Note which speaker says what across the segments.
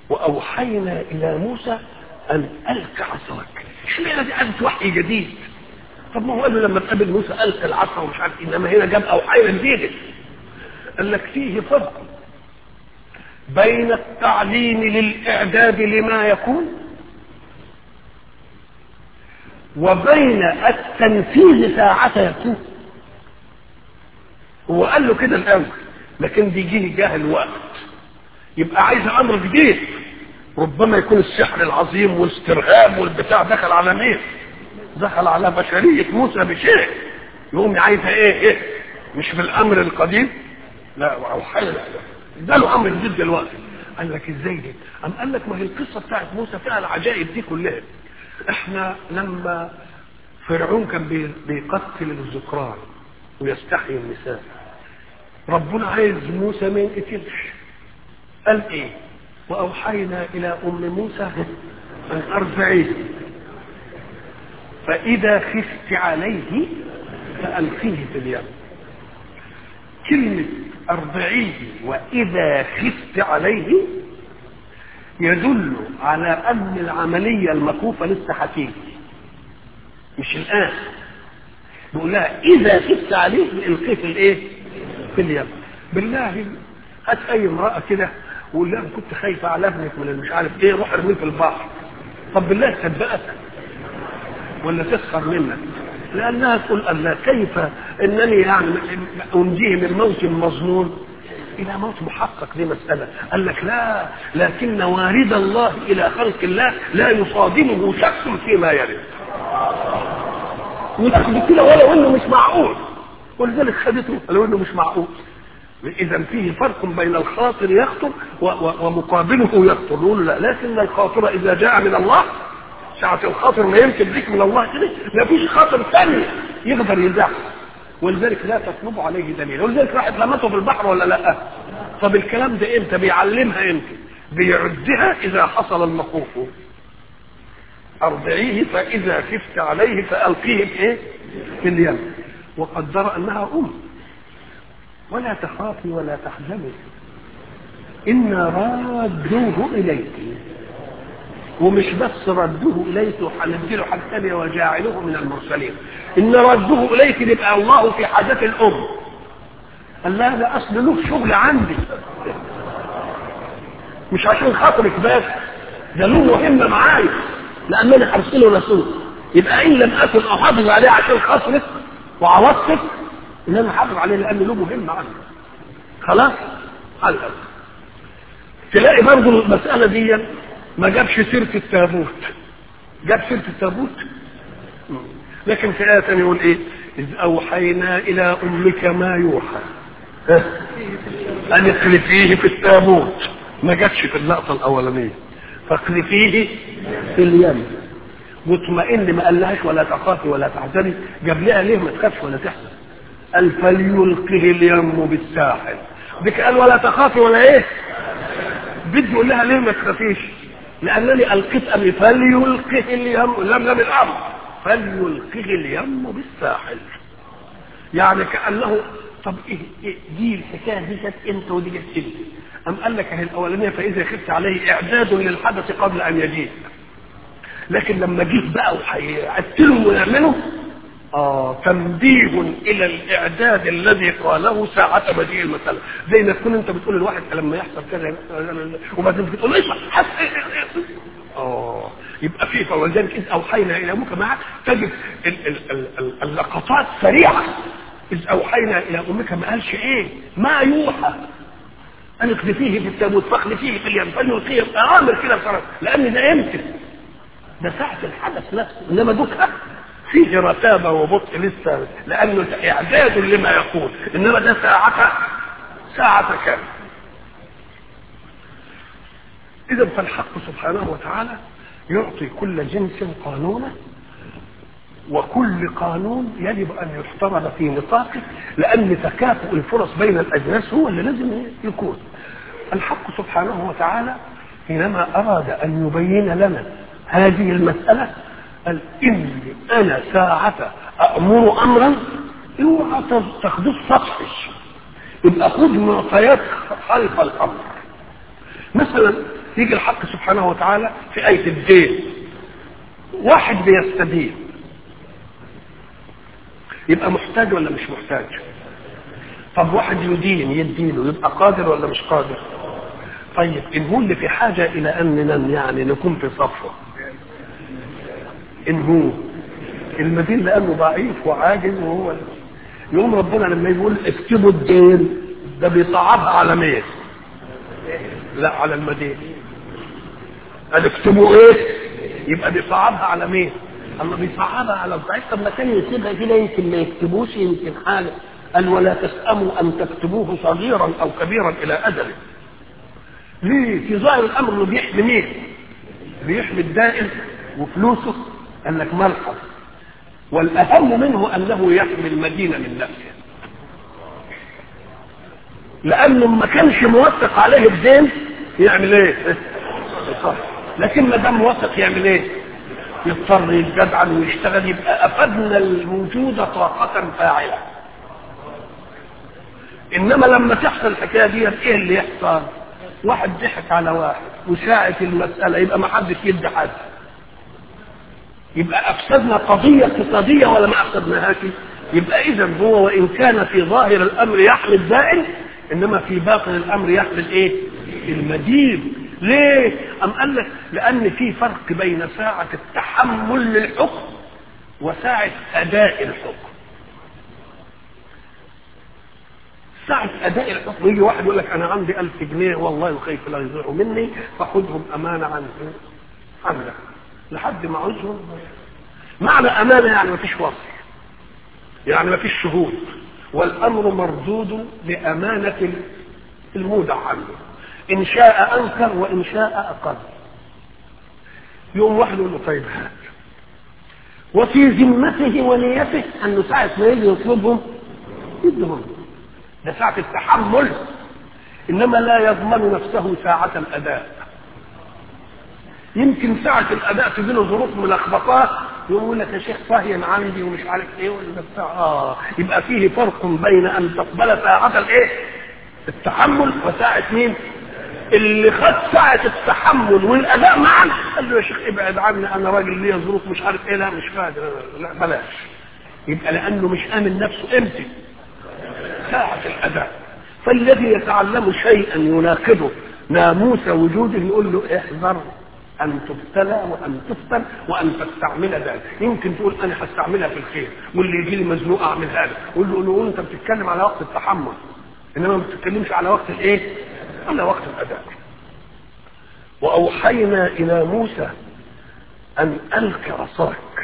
Speaker 1: واوحينا الى موسى ان الق عصاك اشمعنى دي قالت وحي جديد طب ما هو قال له لما تقابل موسى الق العصا ومش عارف انما هنا جاب اوحينا جديده قال لك فيه فرق بين التعليم للاعداد لما يكون وبين التنفيذ ساعة يكون هو قال له كده الاول لكن دي جه جاه الوقت يبقى عايز امر جديد ربما يكون السحر العظيم والاسترهاب والبتاع دخل على مين دخل على بشرية موسى بشيء يقوم عايز ايه ايه مش في الامر القديم لا اوحينا ده له امر جديد دلوقتي قال لك ازاي دي قام قال لك ما هي القصه بتاعت موسى فيها العجائب دي كلها احنا لما فرعون كان بي- بيقتل الذكران ويستحيي النساء ربنا عايز موسى ما ينقتلش قال ايه واوحينا الى ام موسى ان ارضعيه فاذا خفت عليه فالقيه في اليم كلمه ارضعيه واذا خفت عليه يدل على ان العمليه المكوفه لسه هتيجي مش الان بيقول لها اذا خفت عليه القيه في الايه في اليم بالله هات اي امراه كده وقول لها كنت خايفه على ابنك من مش عارف ايه روح ارميه في البحر طب بالله تصدقك ولا تسخر منك لانها تقول الله كيف انني يعني انجيه من موت مظنون الى موت محقق دي مساله قال لك لا لكن وارد الله الى خلق الله لا يصادمه شك فيما يرد وتاخد كده ولو انه مش معقول ولذلك خدته ولو انه مش معقول اذا فيه فرق بين الخاطر يخطر و- و- ومقابله يخطر نقول لا لكن الخاطر اذا جاء من الله ساعة الخاطر ما يمكن بيك من الله كده ما فيش خاطر ثاني يقدر يزعل ولذلك لا تطلب عليه دليل ولذلك راحت لمته في البحر ولا لا طب الكلام ده امتى بيعلمها امتى بيعدها اذا حصل المخوف ارضعيه فاذا خفت عليه فالقيه في ايه في اليم وقدر انها ام ولا تخافي ولا تحزني إنا رادوه إليك ومش بس ردوه إليك وهنديله حاجة ثانية وجاعلوه من المرسلين إن ردوه إليك يبقى الله في حاجة الأم قال لا ده أصل له شغل عندي مش عشان خاطرك بس ده له مهمة معايا لأن أنا هرسله رسول يبقى إن لم أكن أحافظ عليه عشان خاطرك وعوضتك إن أنا أحافظ عليه لأن له مهمة عندي خلاص على الأرض تلاقي برضه المسألة دي ما جابش سيرة التابوت جاب سيرة التابوت لكن في آية ثانية يقول إيه إذ أوحينا إلى أمك ما يوحى ها؟ أن اقذفيه في التابوت ما جاتش في اللقطة الأولانية فاقذفيه في اليم واطمئن ما قالهاش ولا تخافي ولا تحزني جاب لها ليه ما تخافش ولا تحزن قال فليلقه اليم بالساحل ديك قال ولا تخافي ولا ايه بدي يقول لها ليه ما تخافيش لانني القيت امري فليلقه اليم لم لم الامر فليلقه اليم بالساحل يعني كانه طب ايه, إيه دي الحكايه دي كانت امتى ودي جت امتى ام قال لك اهي الاولانيه فاذا خفت عليه اعداد للحدث قبل ان يجيء لكن لما جه بقى وهيقتلهم ويعملوا آه تنبيه إلى الإعداد الذي قاله ساعة مجيء المسألة زي ما تكون أنت بتقول للواحد لما يحصل كذا وبعدين بتقول اسمع حس آه يبقى في فولذلك إذ أوحينا إلى أبوك معك تجد ال- ال- ال- ال- اللقطات سريعة إذ أوحينا إلى أمك ما قالش إيه ما يوحى أن اقذفيه في التابوت فاخلفيه في اليم فليلقيه أوامر كده بصراحة لأن ده يمكن ده ساعة الحدث نفسه إنما دوك فيه رتابة وبطء لسه لأنه إعداد لما يقول إنما ده ساعة ساعة كاملة إذا فالحق سبحانه وتعالى يعطي كل جنس قانونا وكل قانون يجب أن يحترم في نطاقه لأن تكافؤ الفرص بين الأجناس هو اللي لازم يكون الحق سبحانه وتعالى حينما أراد أن يبين لنا هذه المسألة قال إني أنا ساعة أأمر أمرا اوعى تاخدوه سطحي يبقى خذ معطيات خلف الأمر مثلا يجي الحق سبحانه وتعالى في آية الدين واحد بيستدين يبقى محتاج ولا مش محتاج طب واحد يدين يدينه يبقى قادر ولا مش قادر طيب ان هو اللي في حاجة الى اننا يعني نكون في صفه ان هو المدين لانه ضعيف وعاجز وهو يقوم ربنا لما يقول اكتبوا الدين ده بيصعبها على مين لا على المدين قال اكتبوا ايه يبقى بيصعبها على مين اما بيصعبها على الضعيف طب ما كان يسيبها كده يمكن ما يكتبوش يمكن حاجه قال ولا تسأموا ان تكتبوه صغيرا او كبيرا الى اجله ليه في ظاهر الامر انه بيحمي مين بيحمي الدائن وفلوسه قال لك ملحظ والاهم منه انه يحمي المدينه من نفسه لانه ما كانش موثق عليه الدين يعمل ايه لكن ما دام موثق يعمل ايه يضطر يتجدعن ويشتغل يبقى افدنا الوجود طاقه فاعله انما لما تحصل الحكايه دي ايه اللي يحصل واحد ضحك على واحد وساعة المسألة يبقى ما حدش يدي حد يبقى أفسدنا قضية اقتصادية ولا ما أفسدناهاش يبقى إذا هو وإن كان في ظاهر الأمر يحمي الدائن إنما في باطن الأمر يحمي الإيه؟ المدين ليه؟ أم قال لك لأن في فرق بين ساعة التحمل للحكم وساعة أداء الحكم ساعة أداء الحكم يجي واحد يقول لك أنا عندي ألف جنيه والله وخايف لا يضيعوا مني فخذهم أمانة عن عنك لحد ما عاوزهم معنى أمانة يعني ما فيش وصل يعني ما فيش شهود والأمر مردود بأمانة المودع عنه إن شاء أنكر وإن شاء أقر يوم واحد يقول له طيب هات وفي ذمته ونيته أنه ساعة ما يجي يطلبهم يدهم ده ساعة التحمل إنما لا يضمن نفسه ساعة الأداء يمكن ساعة الأداء تجي له ظروف ملخبطات يقول لك يا شيخ صهين عندي ومش عارف ايه ولا بتاع اه يبقى فيه فرق بين ان تقبل ساعة الايه؟ التحمل وساعة مين؟ اللي خد ساعة التحمل والأداء معا قال له يا شيخ ابعد عني أنا راجل ليا ظروف مش عارف إيه لا مش قادر لا بلاش يبقى لأنه مش آمن نفسه إمتى؟ ساعة الأداء فالذي يتعلم شيئا يناقضه ناموس وجوده يقول له احذر أن تبتلى وأن تفتن وأن تستعمل ذلك يمكن تقول أنا هستعملها في الخير واللي يجي لي مزنوق أعمل هذا قول له قول أنت بتتكلم على وقت التحمل إنما ما بتتكلمش على وقت الإيه؟ على وقت الأداء وأوحينا إلى موسى أن ألق عصاك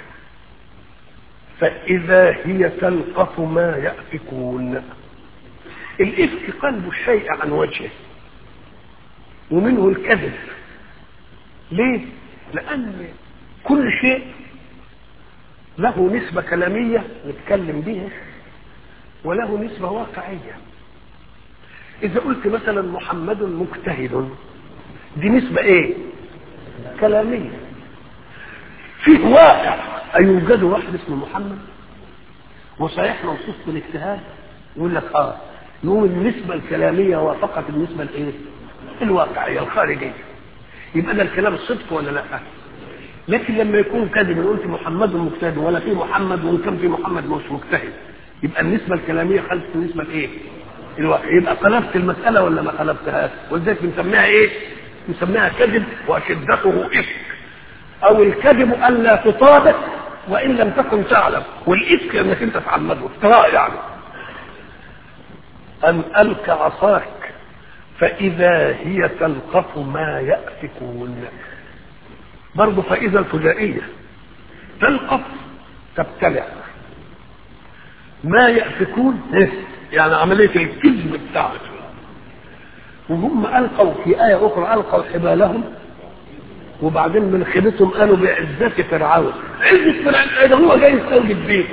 Speaker 1: فإذا هي تلقف ما يأفكون الإفك قلب الشيء عن وجهه ومنه الكذب ليه؟ لأن كل شيء له نسبة كلامية نتكلم بها وله نسبة واقعية إذا قلت مثلا محمد مجتهد دي نسبة إيه؟ كلامية فيه واقع أيوجد واحد اسمه محمد وصحيح موصوف بالاجتهاد يقول لك اه يقوم النسبة الكلامية وافقت النسبة الايه؟ الواقعية الخارجية يبقى ده الكلام الصدق ولا لا؟ لكن لما يكون كذب قلت محمد مجتهد ولا في محمد وان كان في محمد مش مجتهد يبقى النسبة الكلامية خلف النسبة الايه؟ الواقع يبقى قلبت المسألة ولا ما قلبتهاش؟ ولذلك بنسميها ايه؟ بنسميها كذب وشدته افك او الكذب الا تطابق وان لم تكن تعلم والافك انك انت تعمده افتراء يعني ان الك عصاك فاذا هي تلقف ما يافكون برضه فاذا الفجائيه تلقف تبتلع ما يافكون يعني عمليه الكذب بتاعته وهم القوا في ايه اخرى القوا حبالهم وبعدين من خيبتهم قالوا بعزة فرعون عزة فرعون ده هو جاي يستوجب بيه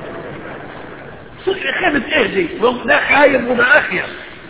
Speaker 1: خيبة ايه دي ده خايب وده اخير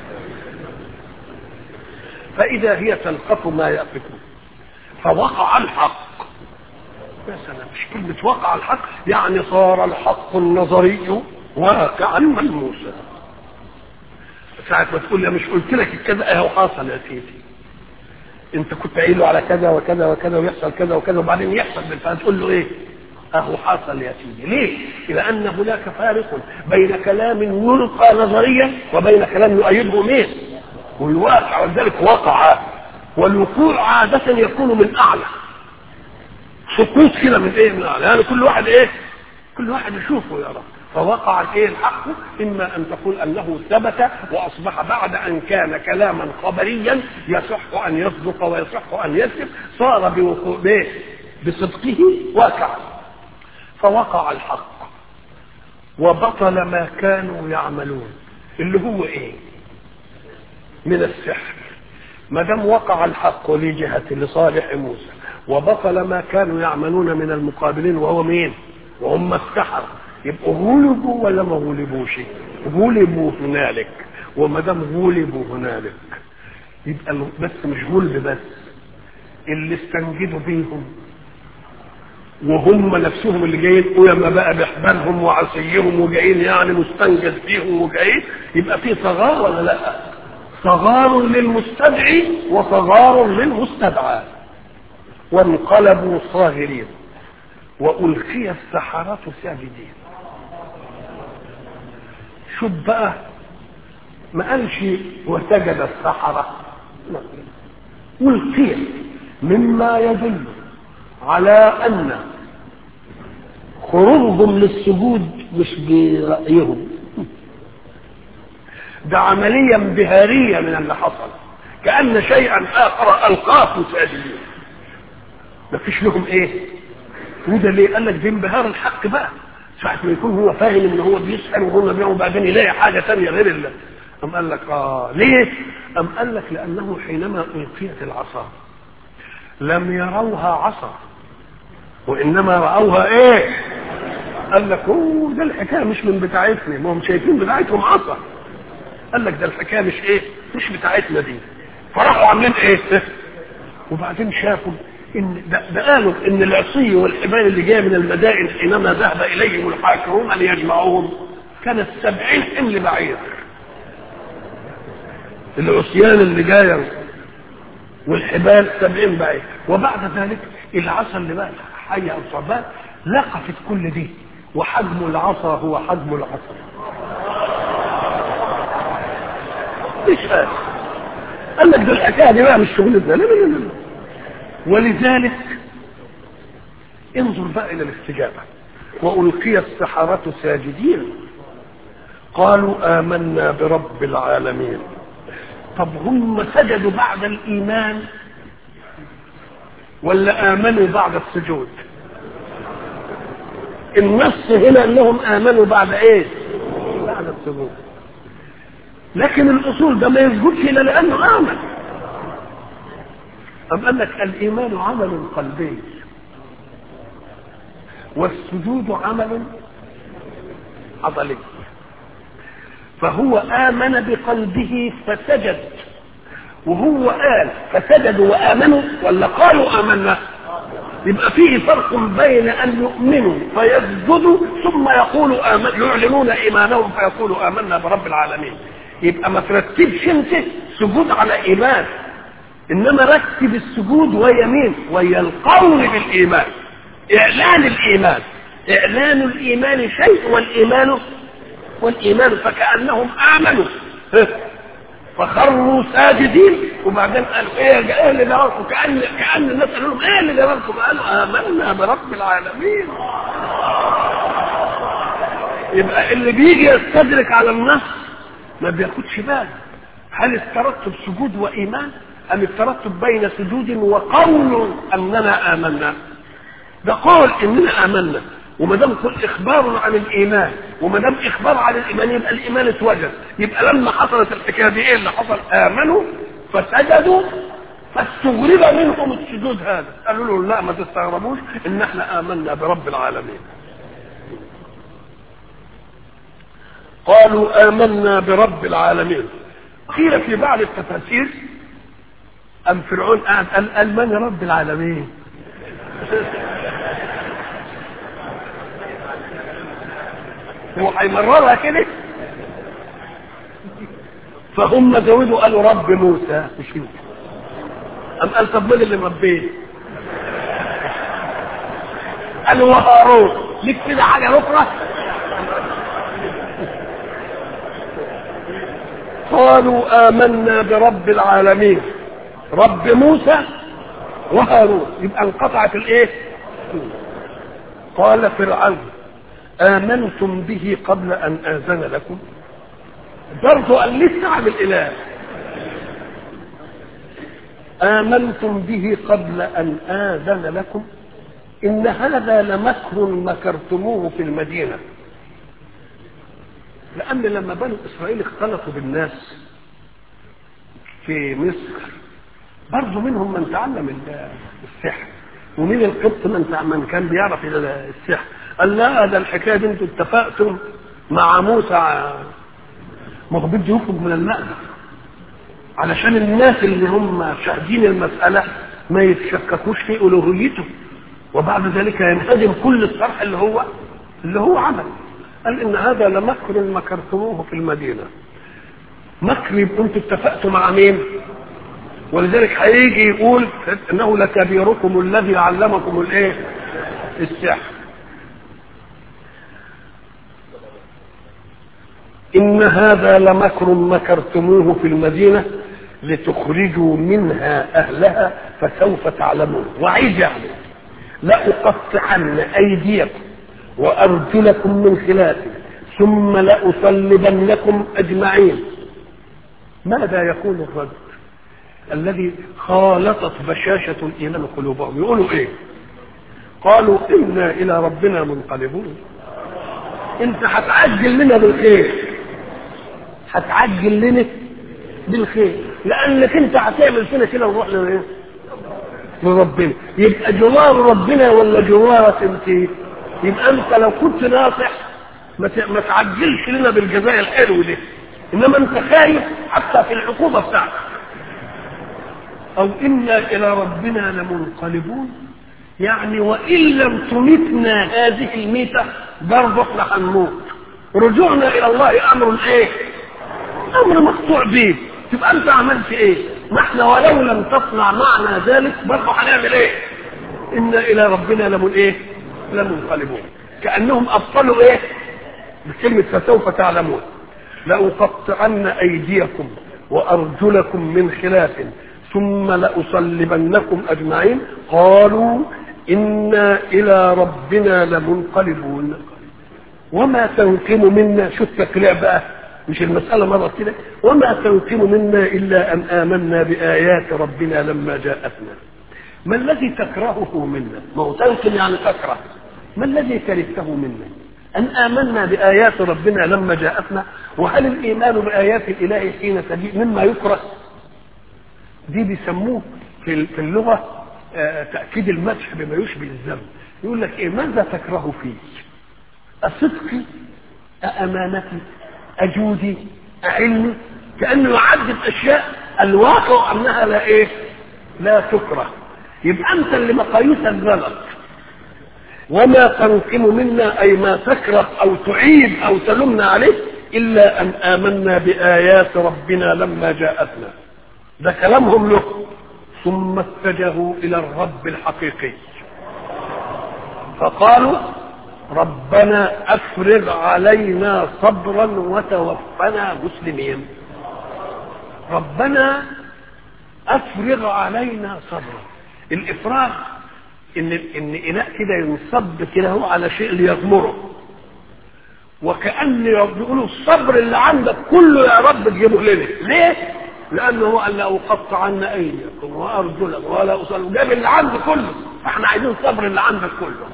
Speaker 1: فاذا هي تلقف ما يأفكون فوقع الحق يا سلام مش كلمة وقع الحق يعني صار الحق النظري واقعا ملموسا ساعة ما تقول لي مش قلت لك كذا اهو حصل يا سيدي انت كنت قايل له على كذا وكذا وكذا ويحصل كذا وكذا وبعدين يحصل بالفعل تقول له ايه اهو حصل يا سيدي ليه لان هناك فارق بين كلام يلقى نظريا وبين كلام يؤيده مين والواقع ولذلك وقع والوقوع عادة يكون من اعلى سقوط كده من ايه من اعلى يعني كل واحد ايه كل واحد يشوفه يا رب فوقع الايه الحق اما ان تقول انه ثبت واصبح بعد ان كان كلاما خبريا يصح ان يصدق ويصح ان يكذب صار بوقوع به بصدقه واقعا فوقع الحق وبطل ما كانوا يعملون اللي هو ايه من السحر ما دام وقع الحق لجهة لصالح موسى وبطل ما كانوا يعملون من المقابلين وهو مين وهم السحر يبقوا غلبوا ولا ما غلبوش غلبوا هنالك وما دام غلبوا هنالك يبقى بس مش غلب بس اللي استنجدوا بيهم وهم نفسهم اللي جايين قيما بقى بحبالهم وعصيهم وجايين يعني مستنجد فيهم وجايين يبقى في صغار ولا لا؟ صغار للمستدعي وصغار للمستدعى وانقلبوا صاغرين والقي السحرة ساجدين شوف بقى ما قالش وسجد السحرة ألقي مما يدل على أن خروجهم للسجود مش برأيهم ده عملية انبهارية من اللي حصل كأن شيئا آخر ألقاه ساجدين مفيش لهم ايه وده ليه قال لك ده انبهار الحق بقى ساعة ما يكون هو فاهم ان هو بيسأل وهم بيعمل وبعدين يلاقي حاجة ثانية غير الله أم قال لك اه ليه أم قال لك لأنه حينما ألقيت العصا لم يروها عصا وإنما رأوها ايه قال لك اوه ده الحكاية مش من بتاعتنا ما هم شايفين بتاعتهم عصا قال لك ده الحكاية مش ايه مش بتاعتنا دي فراحوا عاملين ايه وبعدين شافوا ان ده, ده قالوا ان العصي والحبال اللي جايه من المدائن حينما ذهب اليهم الحاكمون ليجمعوهم كانت سبعين حمل بعير العصيان اللي جايه والحبال سبعين بعير وبعد ذلك العصا اللي بقى حية او ثعبان لقفت كل دي وحجم العصا هو حجم العصا مش فاهم قال لك ده الحكايه دي بقى مش شغلتنا لا لا لا لا ولذلك انظر بقى الى الاستجابه والقي السحره ساجدين قالوا امنا برب العالمين طب هم سجدوا بعد الايمان ولا امنوا بعد السجود النص هنا انهم امنوا بعد ايه بعد السجود لكن الاصول ده ما يسجدش الا لانه امن أم قال لك الإيمان عمل قلبي والسجود عمل عضلي فهو آمن بقلبه فسجد وهو قال فسجدوا وآمنوا ولا قالوا آمنا يبقى فيه فرق بين أن يؤمنوا فيسجدوا ثم يقولوا آمن يعلنون إيمانهم فيقولوا آمنا برب العالمين يبقى ما ترتبش انت سجود على إيمان انما رتب السجود ويا مين ويا القول بالايمان اعلان الايمان اعلان الايمان شيء والايمان والايمان فكانهم امنوا فخروا ساجدين وبعدين قالوا ايه ايه اللي جرالكم كان كان الناس قالوا لهم ايه اللي جرالكم قالوا امنا برب العالمين يبقى اللي بيجي يستدرك على النص ما بياخدش باله هل الترتب سجود وايمان أم الترتب بين سجود وقول أننا آمنا ده قول إننا آمنا وما دام كل إخبار عن الإيمان وما دام إخبار عن الإيمان يبقى الإيمان اتوجد يبقى لما حصلت الحكاية دي إيه اللي حصل آمنوا فسجدوا فاستغرب منهم السجود هذا قالوا له لا ما تستغربوش إن احنا آمنا برب العالمين قالوا آمنا برب العالمين قيل في بعض التفاسير أم فرعون قاعد قال قال من رب العالمين هو هيمررها كده فهم زودوا قالوا رب موسى مش يمكن أم قال طب مين اللي مربيه قال وهارون ليك كده حاجة بكرة قالوا آمنا برب العالمين رب موسى وهارون يبقى انقطعت الايه قال فرعون آمنتم به قبل أن آذن لكم برضو قال لسه عن الإله آمنتم به قبل أن آذن لكم إن هذا لمكر مكرتموه في المدينة لأن لما بنو إسرائيل اختلطوا بالناس في مصر برضو منهم من تعلم السحر ومن القبط من من كان بيعرف السحر قال لا ده الحكايه دي انتوا اتفقتم مع موسى مغبط يخرج من المأذن علشان الناس اللي هم شاهدين المسألة ما يتشككوش في ألوهيته وبعد ذلك ينهدم كل الصرح اللي هو اللي هو عمل قال إن هذا لمكر مكرتموه في المدينة مكر يبقوا انتوا اتفقتوا مع مين؟ ولذلك هيجي يقول انه لكبيركم الذي علمكم الايه؟ السحر إن هذا لمكر مكرتموه في المدينة لتخرجوا منها أهلها فسوف تعلمون وعيد يعني لأقطعن أيديكم وأرجلكم من خلاف ثم لأصلبنكم أجمعين ماذا يقول الرجل الذي خالطت بشاشة الإيمان قلوبهم يقولوا إيه قالوا إنا إلى ربنا منقلبون انت هتعجل لنا بالخير هتعجل لنا بالخير لانك انت هتعمل فينا كده ونروح لايه لربنا يبقى جوار ربنا ولا جوارك انت يبقى انت لو كنت ناصح ما ما تعجلش لنا بالجزاء الحلو ده انما انت خايف حتى في العقوبه بتاعتك او انا الى ربنا لمنقلبون يعني وان لم تمتنا هذه الميته برضه احنا هنموت رجوعنا الى الله امر ايه امر مقطوع به تبقى انت عملت ايه ما احنا ولو لم تصنع معنا ذلك برضه هنعمل ايه انا الى ربنا لمن ايه لمنقلبون كانهم ابطلوا ايه بكلمه فسوف تعلمون لاقطعن ايديكم وارجلكم من خلاف ثم لاصلبنكم اجمعين قالوا انا الى ربنا لمنقلبون وما تنقم منا شوف تكليع بقى مش المسألة مرة كده وما تنقم منا إلا أن آمنا بآيات ربنا لما جاءتنا ما الذي تكرهه منا ما هو تنقم يعني تكره ما الذي كرهته منا أن آمنا بآيات ربنا لما جاءتنا وهل الإيمان بآيات الإله حين تجيء مما يكره دي بيسموه في في اللغة آه تأكيد المدح بما يشبه الذم يقول لك إيه ماذا تكره فيه أصدقي أأمانتي أجودي أعلمي كأنه يعدد أشياء الواقع أنها لا إيه لا تكره يبقى أنت اللي مقاييسك غلط وما تنقم منا أي ما تكره أو تعيب أو تلمنا عليه إلا أن آمنا بآيات ربنا لما جاءتنا ده كلامهم له ثم اتجهوا إلى الرب الحقيقي فقالوا ربنا افرغ علينا صبرا وتوفنا مسلمين ربنا افرغ علينا صبرا الافراغ ان ان اناء كده ينصب كده هو على شيء ليغمره وكان بيقولوا الصبر اللي عندك كله يا رب تجيبه لنا ليه لانه هو قال لاقطعن ايديكم وارجلكم ولا اصل جاب اللي عندي كله فاحنا عايزين الصبر اللي عندك كله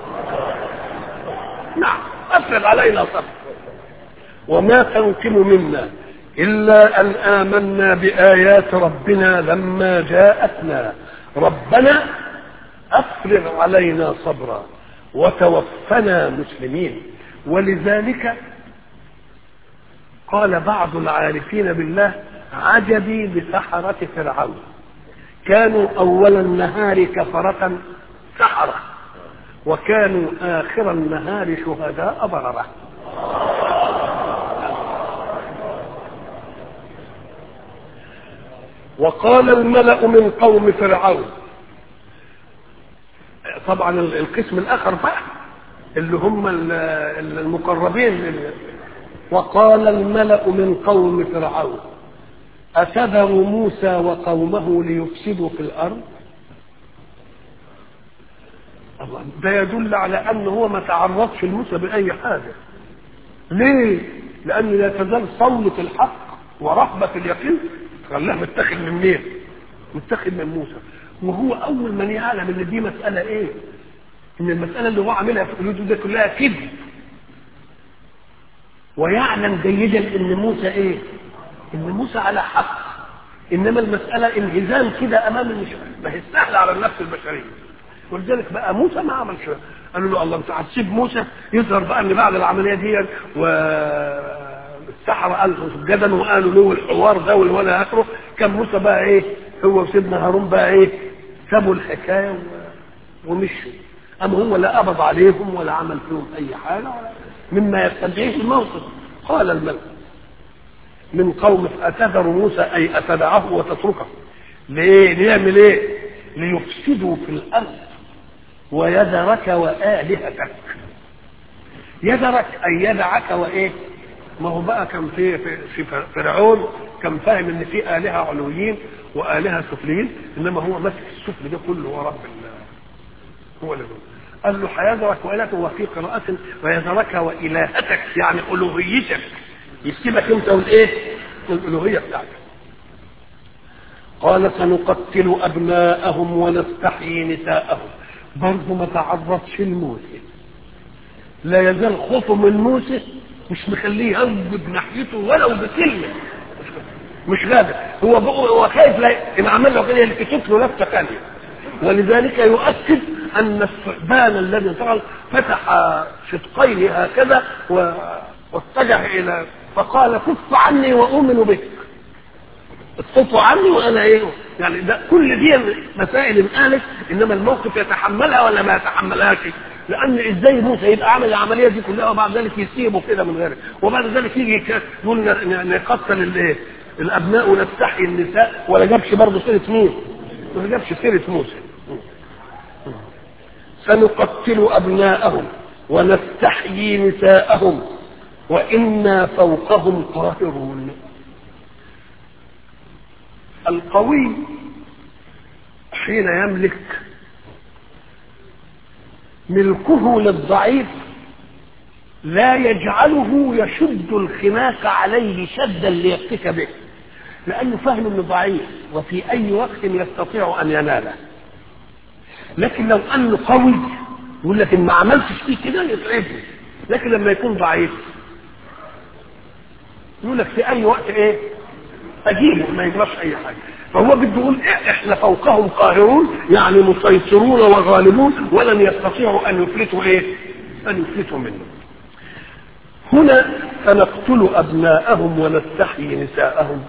Speaker 1: نعم افرغ علينا صبر وما تنقم منا الا ان امنا بايات ربنا لما جاءتنا ربنا افرغ علينا صبرا وتوفنا مسلمين ولذلك قال بعض العارفين بالله عجبي بسحرة فرعون كانوا أول النهار كفرة سحرة وكانوا آخر النهار شهداء بررة وقال الملأ من قوم فرعون طبعا القسم الاخر بقى اللي هم المقربين وقال الملأ من قوم فرعون أتذر موسى وقومه ليفسدوا في الأرض الله ده يدل على أنه هو ما تعرضش لموسى بأي حاجة ليه؟ لأن لا تزال صولة الحق ورهبة اليقين خلاها متاخد من مين؟ متاخد من موسى وهو أول من يعلم إن دي مسألة إيه؟ إن المسألة اللي هو عاملها في قلوبه دي كلها كذب ويعلم جيدا إن موسى إيه؟ إن موسى على حق إنما المسألة انهزام كده أمام المشكلة ما هي سهلة على النفس البشرية ولذلك بقى موسى ما عملش قالوا له الله انت هتسيب موسى يظهر بقى ان بعد العمليه دي و السحرة قالوا سجدا وقالوا له الحوار ده والولا اخره كان موسى بقى ايه هو وسيدنا هارون بقى ايه سابوا الحكايه و... ومشوا اما هو لا قبض عليهم ولا عمل فيهم اي حاجه ولا مما يستدعيه الموقف قال الملك من قوم اتذر موسى اي اتدعه وتتركه ليه ليعمل ايه ليفسدوا في الارض ويذرك والهتك يذرك اي يدعك وايه ما هو بقى كان في في, في فرعون كان فاهم ان في الهه علويين والهه سفليين انما هو ماسك السفل ده كله هو رب هو اللي قال له حيذرك والهتك وفي قراءة ويذرك والهتك يعني الوهيتك يسيبك انت والايه؟ الالوهيه بتاعتك قال سنقتل ابناءهم ونستحيي نساءهم برضه ما تعرضش لموسى لا يزال خوفه من موسى مش مخليه ينجد ناحيته ولو بكلمه مش قادر هو هو خايف لا ان عمل له كده يلتفت له لفته ثانيه ولذلك يؤكد ان الثعبان الذي طغى فتح شدقيه هكذا واتجه الى فقال كف عني واؤمن بك اصطفوا عني وانا ايه يعني ده كل دي مسائل انقالت انما الموقف يتحملها ولا ما يتحملهاش لان ازاي موسى يبقى عامل العمليه دي كلها وبعد ذلك يسيبه كده من غيره وبعد ذلك يجي يقول نقتل الايه الابناء ونستحيي النساء ولا جابش برضه سيره مين؟ ما جابش سيره موسى سنقتل ابناءهم ونستحيي نساءهم وانا فوقهم قاهرون القوي حين يملك ملكه للضعيف لا يجعله يشد الخناق عليه شدا ليفتك به لانه فاهم انه ضعيف وفي اي وقت يستطيع ان يناله لكن لو انه قوي يقول لك ان ما عملتش فيه كده يتعبني لكن لما يكون ضعيف يقول لك في اي وقت ايه اجيبه ما يجراش اي حاجه فهو بده يقول احنا فوقهم قاهرون يعني مسيطرون وغالبون ولن يستطيعوا ان يفلتوا ايه؟ ان يفلتوا منه. هنا سنقتل ابناءهم ونستحيي نساءهم.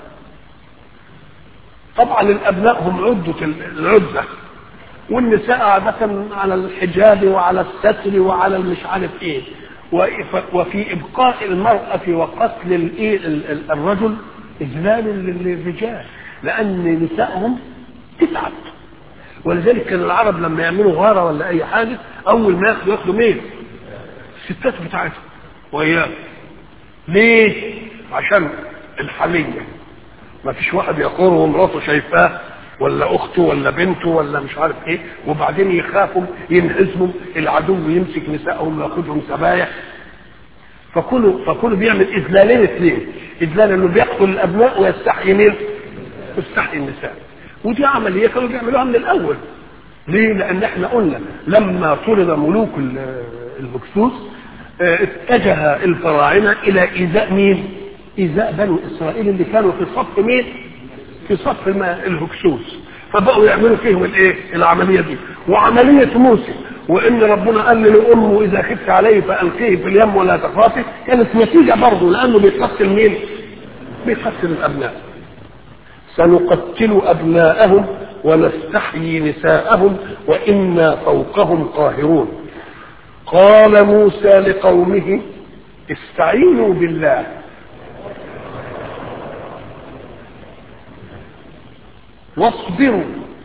Speaker 1: طبعا الابناء هم عدة العدة والنساء عادة على الحجاب وعلى الستر وعلى المش عارف ايه وفي ابقاء المرأة وقتل الرجل إذلال للرجال لأن نسائهم تتعب ولذلك كان العرب لما يعملوا غارة ولا أي حاجة أول ما ياخدوا ياخدوا مين؟ الستات بتاعتهم وإياه ليه؟ عشان الحمية ما فيش واحد يقر ومراته شايفاه ولا اخته ولا بنته ولا مش عارف ايه وبعدين يخافوا ينهزموا العدو يمسك نسائهم وياخذهم سبايا فكله فكله بيعمل اذلالين اثنين اذلال انه بيقتل الابناء ويستحيي مين؟ يستحيي النساء ودي عمليه كانوا بيعملوها من الاول ليه؟ لان احنا قلنا لما طرد ملوك الهكسوس اتجه الفراعنه الى ايذاء مين؟ ايذاء بنو اسرائيل اللي كانوا في صف مين؟ في صف الهكسوس فبقوا يعملوا فيهم الايه؟ العمليه دي وعمليه موسى وان ربنا قال لامه اذا خفت عليه فالقيه في اليم ولا تخافي كانت نتيجه برضه لانه بيقتل مين؟ بيقتل الابناء سنقتل ابناءهم ونستحيي نساءهم وانا فوقهم قاهرون قال موسى لقومه استعينوا بالله واصبروا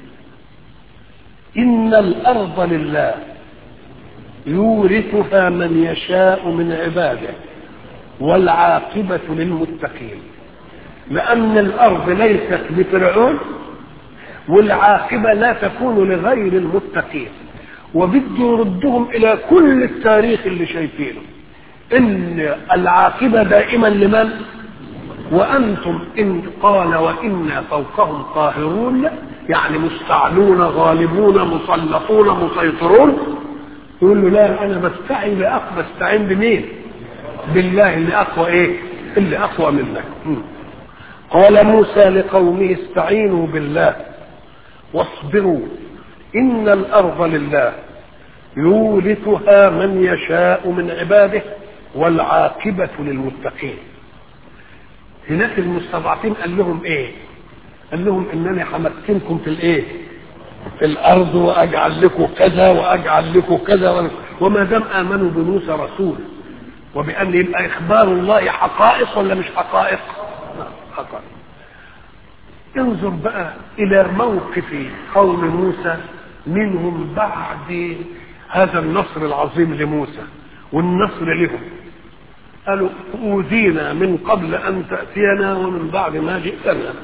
Speaker 1: إن الأرض لله يورثها من يشاء من عباده والعاقبة للمتقين لأن الأرض ليست لفرعون والعاقبة لا تكون لغير المتقين وبده يردهم إلى كل التاريخ اللي شايفينه إن العاقبة دائما لمن؟ وأنتم إن قال وإنا فوقهم قاهرون يعني مستعلون غالبون مسلطون مسيطرون يقول له لا أنا بستعين بأقوى بستعين بمين؟ بالله اللي أقوى إيه؟ اللي أقوى منك قال موسى لقومه استعينوا بالله واصبروا إن الأرض لله يورثها من يشاء من عباده والعاقبة للمتقين هناك المستضعفين قال لهم ايه قال لهم انني همكنكم في الايه في الارض واجعل لكم كذا واجعل لكم كذا وما دام امنوا بموسى رسول وبان يبقى اخبار الله حقائق ولا مش حقائق حقائق انظر بقى الى موقف قوم موسى منهم بعد هذا النصر العظيم لموسى والنصر لهم قالوا اوذينا من قبل ان تاتينا ومن بعد ما جئتنا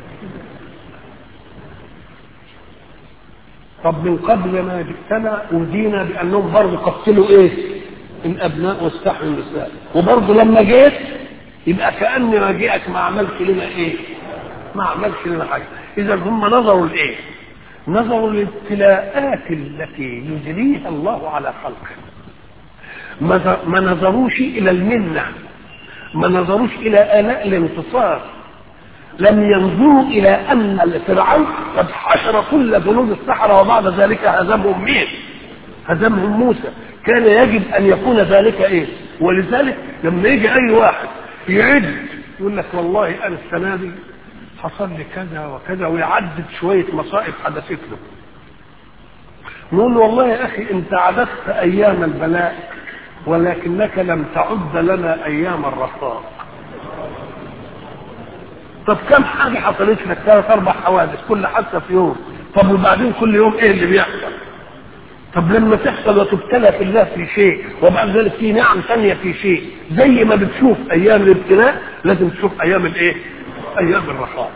Speaker 1: طب من قبل ما جئتنا اوذينا بانهم برضه قتلوا ايه الابناء واستحيوا النساء وبرضه لما جيت يبقى كان مجيئك ما عملش لنا ايه ما عملش لنا حاجه اذا هم نظروا لايه نظروا للابتلاءات التي يجريها الله على خلقه ما نظروش الى المنه ما نظروش الى الاء الانتصار لم ينظروا الى ان فرعون قد حشر كل جنود الصحراء وبعد ذلك هزمهم مين هزمهم موسى كان يجب ان يكون ذلك ايه ولذلك لما يجي اي واحد يعد يقول لك والله انا السنه دي حصل لي كذا وكذا ويعدد شويه مصائب حدثت له نقول له والله يا اخي انت عددت ايام البلاء ولكنك لم تعد لنا ايام الرخاء طب كم حاجه حصلت لك ثلاث اربع حوادث كل حادثه في يوم طب وبعدين كل يوم ايه اللي بيحصل طب لما تحصل وتبتلى في الله في شيء وبعد ذلك في نعم ثانيه في شيء زي ما بتشوف ايام الابتلاء لازم تشوف ايام الايه ايام الرخاء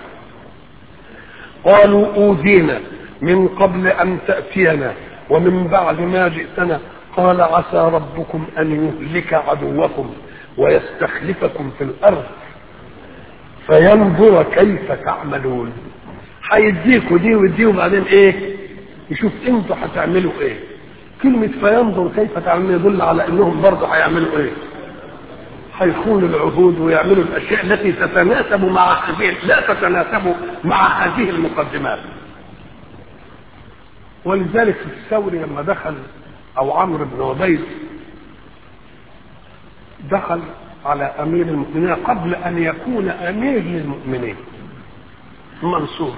Speaker 1: قالوا اوذينا من قبل ان تاتينا ومن بعد ما جئتنا قال عسى ربكم ان يهلك عدوكم ويستخلفكم في الارض فينظر كيف تعملون هيديكوا دي ودي وبعدين ايه يشوف انتوا هتعملوا ايه كلمة فينظر كيف تعملون يدل على انهم برضه هيعملوا ايه هيخونوا العهود ويعملوا الاشياء التي تتناسب مع هذه لا تتناسب مع هذه المقدمات ولذلك في الثوري لما دخل او عمرو بن عبيد دخل على امير المؤمنين قبل ان يكون امير للمؤمنين منصور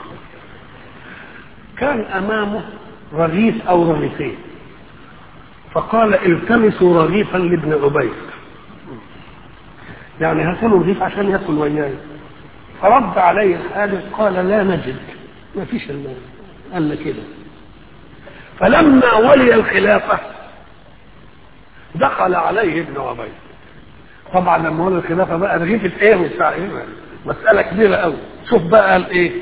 Speaker 1: كان امامه رغيف او رغيفين فقال التمسوا رغيفا لابن عبيد يعني هاتوا رغيف عشان ياكل وياي فرد عليه الحارس قال لا نجد ما فيش المال قال له كده فلما ولي الخلافة دخل عليه ابن عبيد طبعا لما ولي الخلافة بقى رغيفة ايه وبتاع ايه مسألة كبيرة قوي شوف بقى قال ايه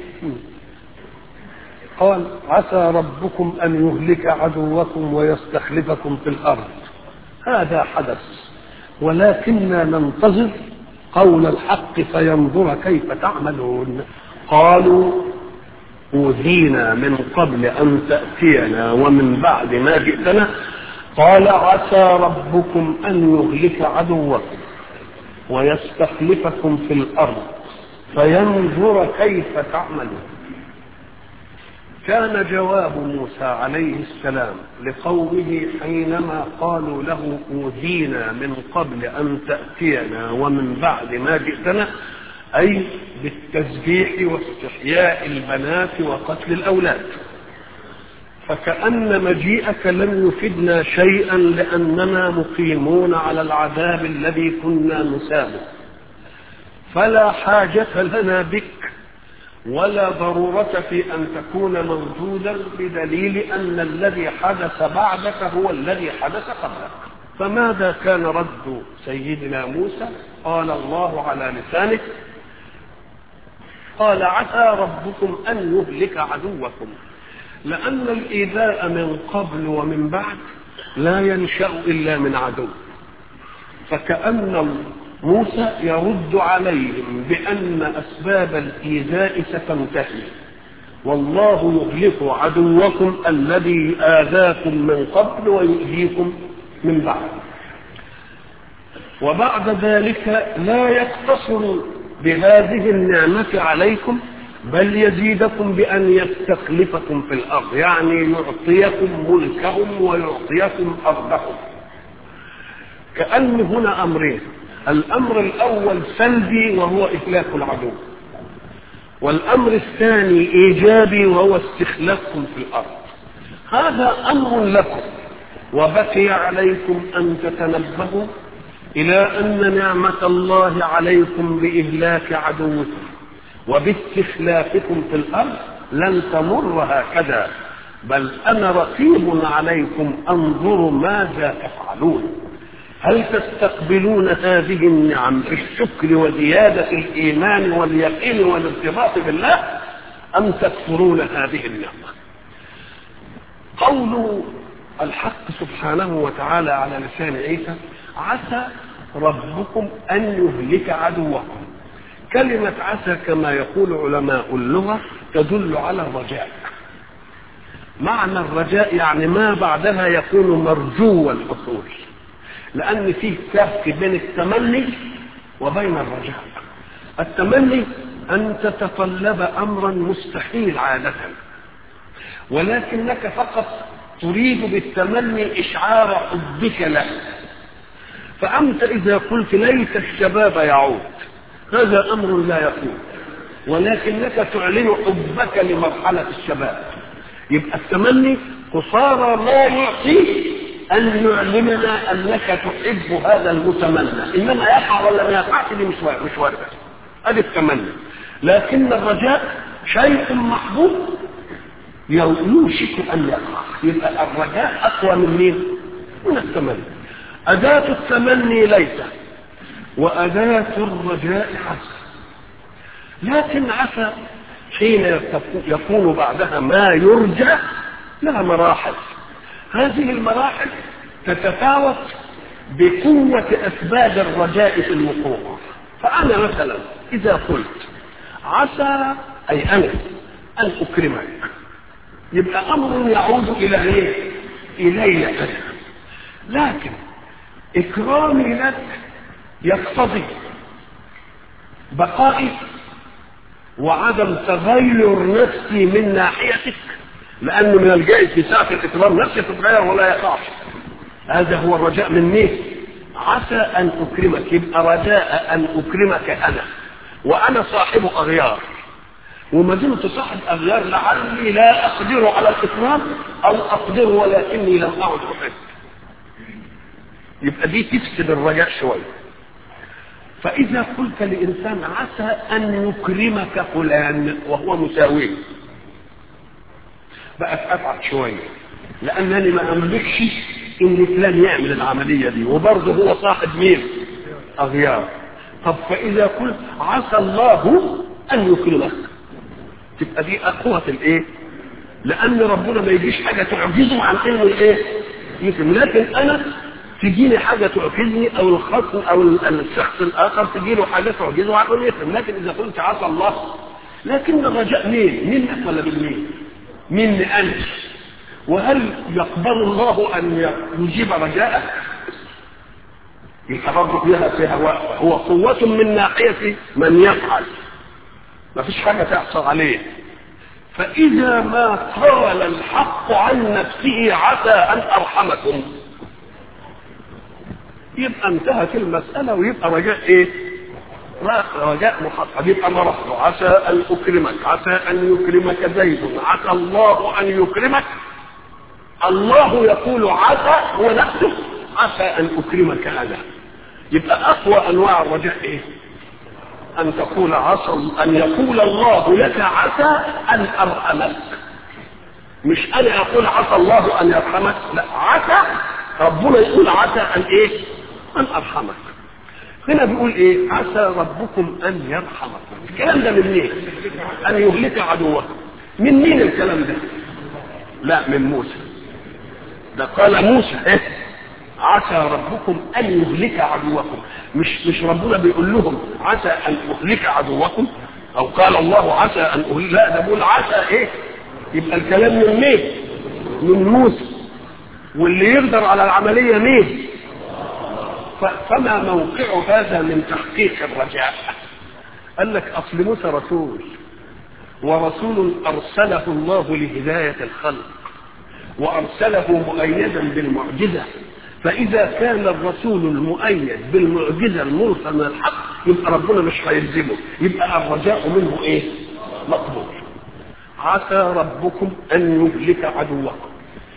Speaker 1: قال عسى ربكم أن يهلك عدوكم ويستخلفكم في الأرض هذا حدث ولكننا ننتظر قول الحق فينظر كيف تعملون قالوا أوذينا من قبل أن تأتينا ومن بعد ما جئتنا قال عسى ربكم أن يهلك عدوكم ويستخلفكم في الأرض فينظر كيف تعملون كان جواب موسى عليه السلام لقومه حينما قالوا له اوذينا من قبل ان تاتينا ومن بعد ما جئتنا اي بالتسبيح واستحياء البنات وقتل الاولاد فكأن مجيئك لم يفدنا شيئا لأننا مقيمون على العذاب الذي كنا نسابه فلا حاجة لنا بك ولا ضرورة في أن تكون موجودا بدليل أن الذي حدث بعدك هو الذي حدث قبلك فماذا كان رد سيدنا موسى قال الله على لسانه قال عسى ربكم أن يهلك عدوكم لأن الإيذاء من قبل ومن بعد لا ينشأ إلا من عدو فكأن موسى يرد عليهم بأن أسباب الإيذاء ستنتهي والله يهلك عدوكم الذي آذاكم من قبل ويؤذيكم من بعد وبعد ذلك لا يقتصر بهذه النعمة عليكم بل يزيدكم بأن يستخلفكم في الأرض يعني يعطيكم ملكهم ويعطيكم أرضهم كأن هنا أمرين الأمر الأول سلبي وهو إهلاك العدو والأمر الثاني إيجابي وهو استخلافكم في الأرض هذا أمر لكم وبقي عليكم أن تتنبهوا إلى أن نعمة الله عليكم بإهلاك عدوكم وباستخلافكم في الأرض لن تمر هكذا بل أنا رقيب عليكم أنظر ماذا تفعلون هل تستقبلون هذه النعم بالشكر وزيادة الإيمان واليقين والارتباط بالله أم تكفرون هذه النعمة قول الحق سبحانه وتعالى على لسان عيسى عسى ربكم أن يهلك عدوكم كلمة عسى كما يقول علماء اللغة تدل على الرجاء معنى الرجاء يعني ما بعدها يكون مرجو الحصول لأن فيه فرق بين التمني وبين الرجاء التمني أن تتطلب أمرا مستحيل عادة ولكنك فقط تريد بالتمني إشعار حبك له فأنت إذا قلت ليت الشباب يعود هذا أمر لا يكون ولكنك تعلن حبك لمرحلة الشباب يبقى التمني قصارى ما يعطي أن يعلمنا أنك تحب هذا المتمنى إنما يقع ولا ما يقعش دي مش مش واردة هذا التمني لكن الرجاء شيء محبوب يوشك أن يقع يبقى الرجاء أقوى من مين؟ من التمني أداة التمني ليس وأداة الرجاء عسى لكن عسى حين يكون بعدها ما يرجى لها مراحل هذه المراحل تتفاوت بقوة أسباب الرجاء في الوقوع فأنا مثلا إذا قلت عسى أي أنا أن أكرمك يبقى أمر يعود إلى إيه؟ إلي أنا لكن إكرامي لك يقتضي بقائي وعدم تغير نفسي من ناحيتك لأنه من الجائز في ساعة الإكرام نفسي تتغير ولا يقعش هذا هو الرجاء من مين؟ عسى أن أكرمك يبقى رجاء أن أكرمك أنا وأنا صاحب أغيار وما دمت صاحب أغيار لعلي لا أقدر على الإكرام أو أقدر ولكني لم أعد أحب يبقى دي تفسد الرجاء شوية فإذا قلت لإنسان عسى أن يكرمك فلان وهو مساوي بقت أبعد شوية لأنني ما أملكش إن فلان يعمل العملية دي وبرضه هو صاحب مين؟ أغيار طب فإذا قلت عسى الله أن يكرمك تبقى دي أقوى الإيه؟ لأن ربنا ما يجيش حاجة تعجزه عن إنه الإيه؟ يكرم لكن أنا تجيني حاجة تعجزني أو الخصم أو الشخص الآخر تجيله حاجة تعجزه عن إنه يكرم لكن إذا قلت عسى الله لكن الرجاء مين؟ منك ولا بالمين؟ مني أنت وهل يقبل الله أن يجيب رجاءك يبقى برضه فيها فيها هو قوة من ناحية من يفعل ما فيش حاجة تحصل عليه فإذا ما قال الحق عن نفسه عسى أن أرحمكم يبقى انتهت المسألة ويبقى رجاء إيه؟ رجاء محقق يبقى مرحبا عسى أن أكرمك عسى أن يكرمك زيد عسى الله أن يكرمك الله يقول عسى هو نفسه عسى أن أكرمك أنا يبقى أقوى أنواع الرجاء إيه؟ ان تقول عسى ان يقول الله لك عسى ان ارحمك مش انا اقول عسى الله ان يرحمك لا عسى ربنا يقول عسى ان ايه ان ارحمك هنا بيقول ايه عسى ربكم ان يرحمكم الكلام ده من مين ان يهلك عدوكم من مين الكلام ده لا من موسى ده قال موسى ايه عسى ربكم ان يهلك عدوكم مش مش ربنا بيقول لهم عسى ان اهلك عدوكم او قال الله عسى ان اهلك لا ده بيقول عسى ايه يبقى الكلام من مين من موسى واللي يقدر على العمليه مين فما موقع هذا من تحقيق الرجاء قال لك اصل موسى رسول ورسول ارسله الله لهدايه الخلق وارسله مؤيدا بالمعجزه فاذا كان الرسول المؤيد بالمعجزه المرسل من الحق يبقى ربنا مش هيلزمه يبقى الرجاء منه ايه مقبول عسى ربكم ان يهلك عدوكم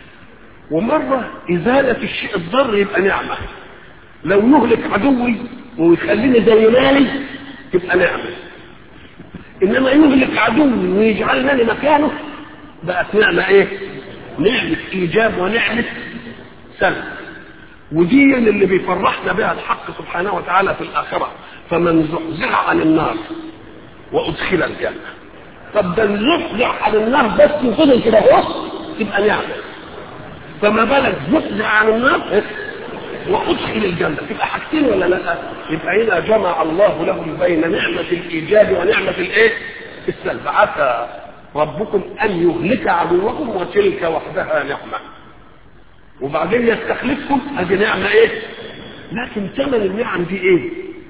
Speaker 1: ومره ازاله الشيء الضر يبقى نعمه لو يهلك عدوي ويخليني زي مالي تبقى نعمه انما يهلك عدوي ويجعلني مكانه بقت نعمه ايه نعمه ايجاب ونعمه سلب ودي اللي بيفرحنا بها الحق سبحانه وتعالى في الاخره فمن زحزح عن النار وادخل الجنه طب ده زحزح عن النار بس وفضل كده اهو تبقى نعمه فما بالك زحزح عن النار وادخل الجنه تبقى حاجتين ولا لا يبقى هنا جمع الله لهم بين نعمه الايجاب ونعمه الايه السلب عسى ربكم ان يهلك عدوكم وتلك وحدها نعمه وبعدين يستخلفكم ادي نعمه ايه لكن ثمن النعم دي ايه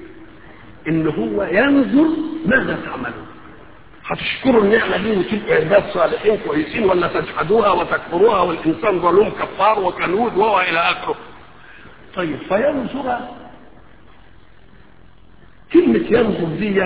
Speaker 1: ان هو ينظر ماذا تعملون هتشكروا النعمة دي وتبقوا عباد صالحين كويسين ولا تجحدوها وتكفروها والإنسان ظلوم كفار وكنود وهو إلى آخره. طيب فينظر كلمة ينظر دي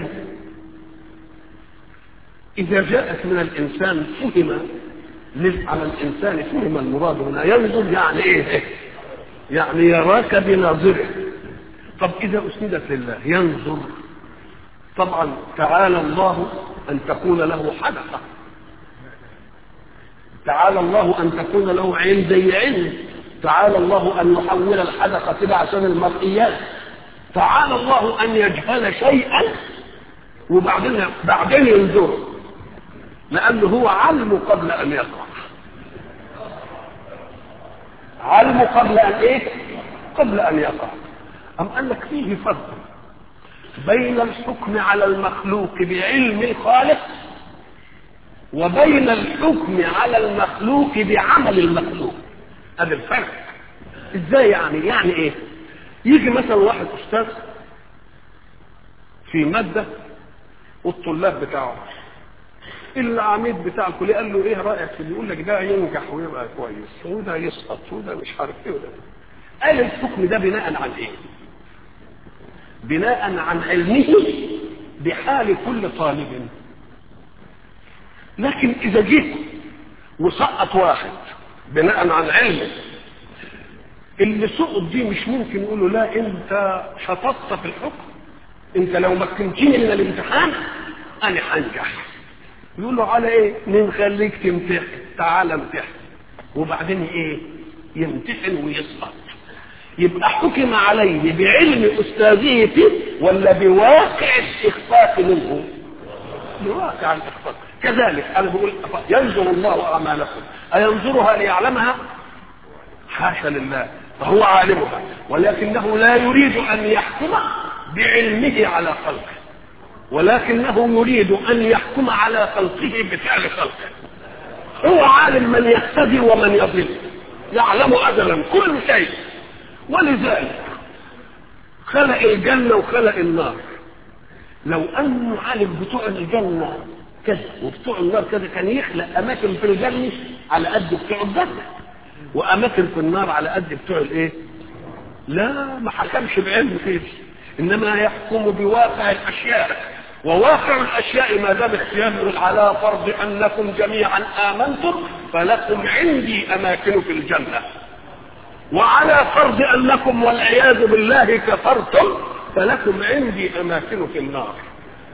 Speaker 1: إذا جاءت من الإنسان فهم على الإنسان فهم المراد هنا ينظر يعني إيه؟ يعني يراك بناظره طب إذا أسندت لله ينظر طبعا تعالى الله أن تكون له حدقة تعالى الله أن تكون له عين زي عين تعالى الله أن يحول الحدقة كده عشان المرئيات تعالى الله أن يجهل شيئا وبعدين بعدين ينظره لأنه هو علم قبل أن يقع علم قبل أن إيه؟ قبل أن يقع أم قال لك فيه فرق بين الحكم على المخلوق بعلم الخالق وبين الحكم على المخلوق بعمل المخلوق هذا الفرق ازاي يعني يعني ايه يجي مثلا واحد استاذ في ماده والطلاب بتاعه العميد بتاع الكليه قال له ايه رايك في يقول لك ده ينجح ويبقى كويس وده يسقط وده مش عارف ايه وده قال الحكم ده بناء عن ايه بناء عن علمه بحال كل طالب لكن اذا جيت وسقط واحد بناء عن علمه اللي سقط دي مش ممكن يقول له لا انت شططت في الحكم انت لو مكنتني من الامتحان انا هنجح يقول له على ايه نخليك تمتحن تعال امتحن وبعدين ايه يمتحن ويسقط يبقى حكم عليه بعلم استاذه فيه ولا بواقع الاخفاق منه بواقع الاخفاق كذلك انا بقول ينظر الله اعمالكم اينظرها ليعلمها حاشا لله فهو عالمها ولكنه لا يريد ان يحكم بعلمه على خلقه ولكنه يريد ان يحكم على خلقه بفعل خلقه هو عالم من يهتدي ومن يضل يعلم ازلا كل شيء ولذلك خلق الجنه وخلق النار لو انه عالم بتوع الجنه كذا وبتوع النار كذا كان يخلق اماكن في الجنه على قد بتوع الجنه واماكن في النار على قد بتوع الايه لا ما حكمش بعلم كده انما يحكم بواقع الاشياء وواقع الاشياء ما دام اختيار على فرض انكم جميعا امنتم فلكم عندي اماكن في الجنه وعلى فرض انكم والعياذ بالله كفرتم فلكم عندي اماكن في النار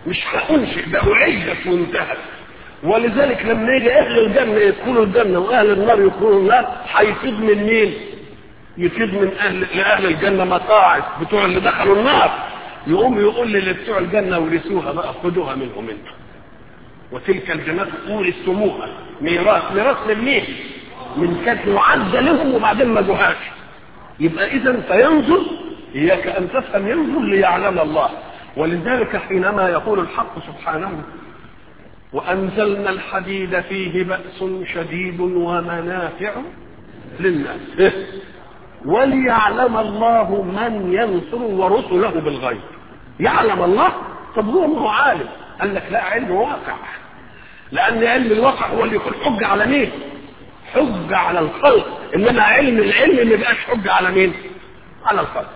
Speaker 1: مش هأنشئ ده أعدت وانتهت ولذلك لما يجي أهل الجنة يدخلوا الجنة وأهل النار يدخلوا النار هيفيد من مين؟ يفيد من أهل لأهل الجنة مصاعب بتوع اللي دخلوا النار يقوم يقول لي بتوع الجنة ورثوها بقى خدوها منهم انتم وتلك الجنات اورثتموها ميراث ميراث من مين؟ من كانت معدة لهم وبعدين ما جوهاش يبقى إذا فينظر إياك أن تفهم ينظر ليعلم الله ولذلك حينما يقول الحق سبحانه وأنزلنا الحديد فيه بأس شديد ومنافع للناس وليعلم الله من ينصر ورسله بالغيب يعلم الله طب هو ما هو عالم قال لك لا علم واقع لأن علم الواقع هو اللي يكون حجة على مين حجة على الخلق إنما علم العلم ما يبقاش حجة على مين على الخلق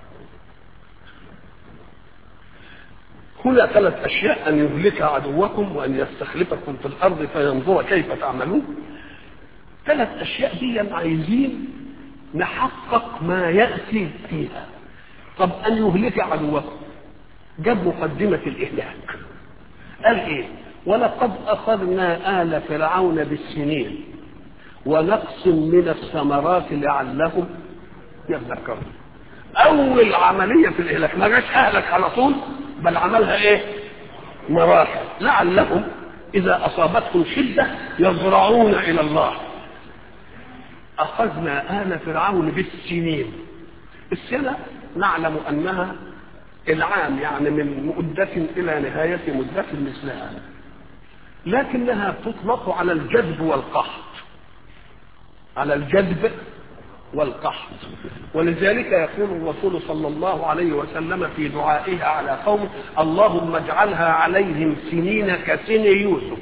Speaker 1: هنا ثلاث أشياء أن يهلك عدوكم وأن يستخلفكم في الأرض فينظر كيف تعملون ثلاث أشياء دي عايزين نحقق ما يأتي فيها طب أن يهلك عدوكم جاب مقدمة الإهلاك قال إيه ولقد أخذنا آل فرعون بالسنين ونقص من الثمرات لعلهم يذكرون أول عملية في الإهلاك ما جاش أهلك على طول بل عملها إيه مراحل لعلهم إذا أصابتهم شدة يضرعون إلى الله أخذنا آل فرعون بالسنين السنة نعلم أنها العام يعني من مدة إلى نهاية مدة مثلها لكنها تطلق على الجذب والقحط على الجذب والقحط ولذلك يقول الرسول صلى الله عليه وسلم في دعائه على قومه اللهم اجعلها عليهم سنين كسن يوسف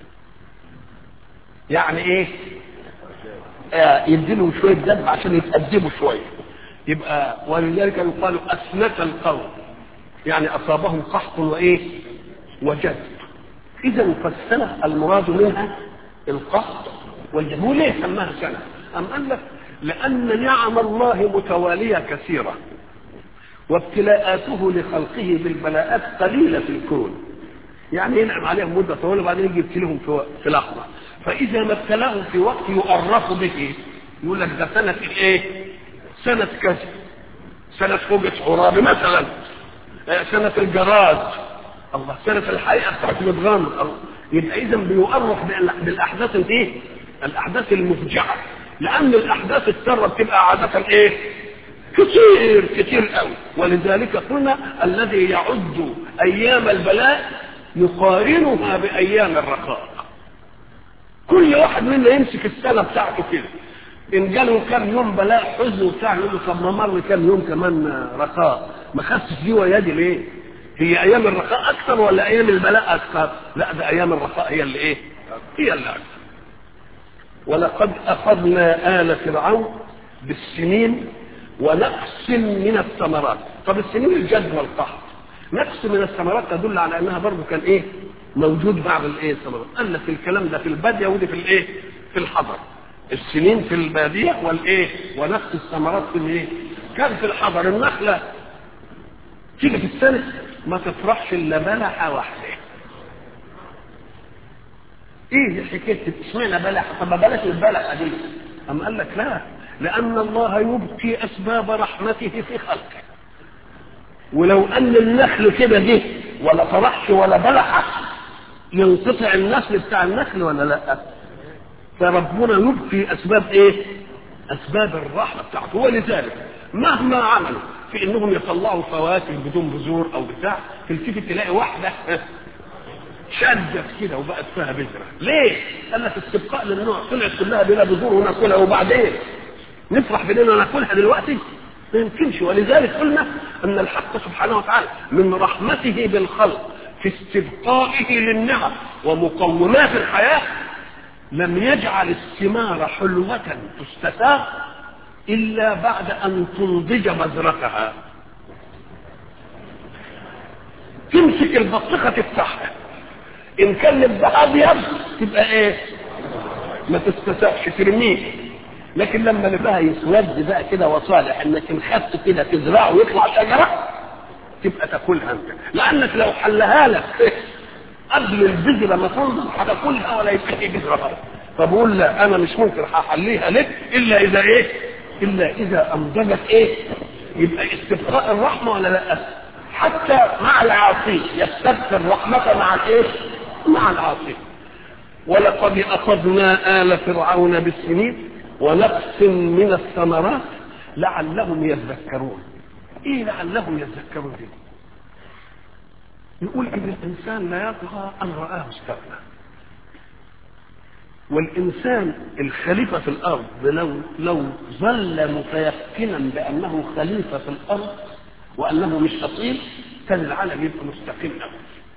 Speaker 1: يعني ايه آه يديلهم شويه ذنب عشان يتأدبوا شويه يبقى ولذلك يقال أسنة القوم يعني أصابهم قحط وإيه وجذب إذا فالسنة المراد منها القحط والجذب وليه سماها سنة أم قال لك لأن نعم الله متوالية كثيرة وابتلاءاته لخلقه بالبلاءات قليلة في الكون يعني ينعم عليهم مدة طويلة وبعدين يجي يبتليهم في, في لحظة فإذا ما ابتلاهم في وقت يؤرخ به يقول لك ده سنة الايه؟ سنة كذا سنة فوجة عرابي مثلا سنة الجراد الله سنة الحقيقة بتاعت متغمر يبقى إذا بيؤرخ بالأحداث الايه؟ الأحداث المفجعة لأن الأحداث السارة بتبقى عادة إيه؟ كتير كتير قوي ولذلك قلنا الذي يعد أيام البلاء يقارنها بأيام الرخاء كل واحد منا يمسك السنة بتاعته كده إن جاله كام يوم بلاء حزن وبتاع يقول له طب ما مر كام يوم كمان رخاء ما خدتش دي ويدي ليه؟ هي أيام الرخاء أكثر ولا أيام البلاء أكثر؟ لا ده أيام الرخاء هي اللي إيه؟ هي اللي أكثر ولقد أخذنا آل فرعون بالسنين ونقص من الثمرات طب السنين الجد والقحط نقص من الثمرات تدل على انها برضه كان ايه موجود بعض الايه الثمرات قال لك الكلام ده في الباديه ودي في الايه في الحضر السنين في الباديه والايه ونقص الثمرات في الايه كان في الحضر النخله تيجي في السنه ما تفرحش الا بلحه واحده ايه حكايه اشمعنى بلح طب ما بلاش البلحه دي أم قال لك لا لأن الله يبقي أسباب رحمته في خلقه ولو أن النخل كده جه ولا فرحش ولا بلح ينقطع النسل بتاع النخل ولا لا فربنا يبقي أسباب إيه أسباب الرحمة بتاعته ولذلك مهما عملوا في انهم يطلعوا فواكه بدون بذور او بتاع تلتفت تلاقي واحده شدت كده وبقت فيها بذره ليه؟ قال لك استبقاء للنوع طلعت كلها بلا بذور وناكلها وبعدين نفرح باننا ناكلها دلوقتي ما يمكنش ولذلك قلنا ان الحق سبحانه وتعالى من رحمته بالخلق في استبقائه للنعم ومقومات الحياه لم يجعل الثمار حلوة تستساغ إلا بعد أن تنضج بذرتها تمسك البطيخة تفتحها إن كان لبها أبيض تبقى إيه؟ ما تستساغش ترميه لكن لما لبها يسود بقى كده وصالح انك ان خدت كده تزرعه ويطلع شجره تبقى تاكلها انت لانك لو حلها لك قبل البذره ما تنضج هتاكلها ولا يبقى في بذره بقى فبقول لا انا مش ممكن هحليها لك الا اذا ايه الا اذا انضجت ايه يبقى استبقاء الرحمه ولا لا حتى مع العاصي يستبقي الرحمه مع الايه مع العاصي ولقد اخذنا ال فرعون بالسنين ونقص من الثمرات لعلهم يذكرون ايه لعلهم يذكرون دي يقول ان الانسان لا يطغى ان راه استغنى والانسان الخليفه في الارض لو لو ظل متيقنا بانه خليفه في الارض وانه مش اصيل كان العالم يبقى مستقيم قوي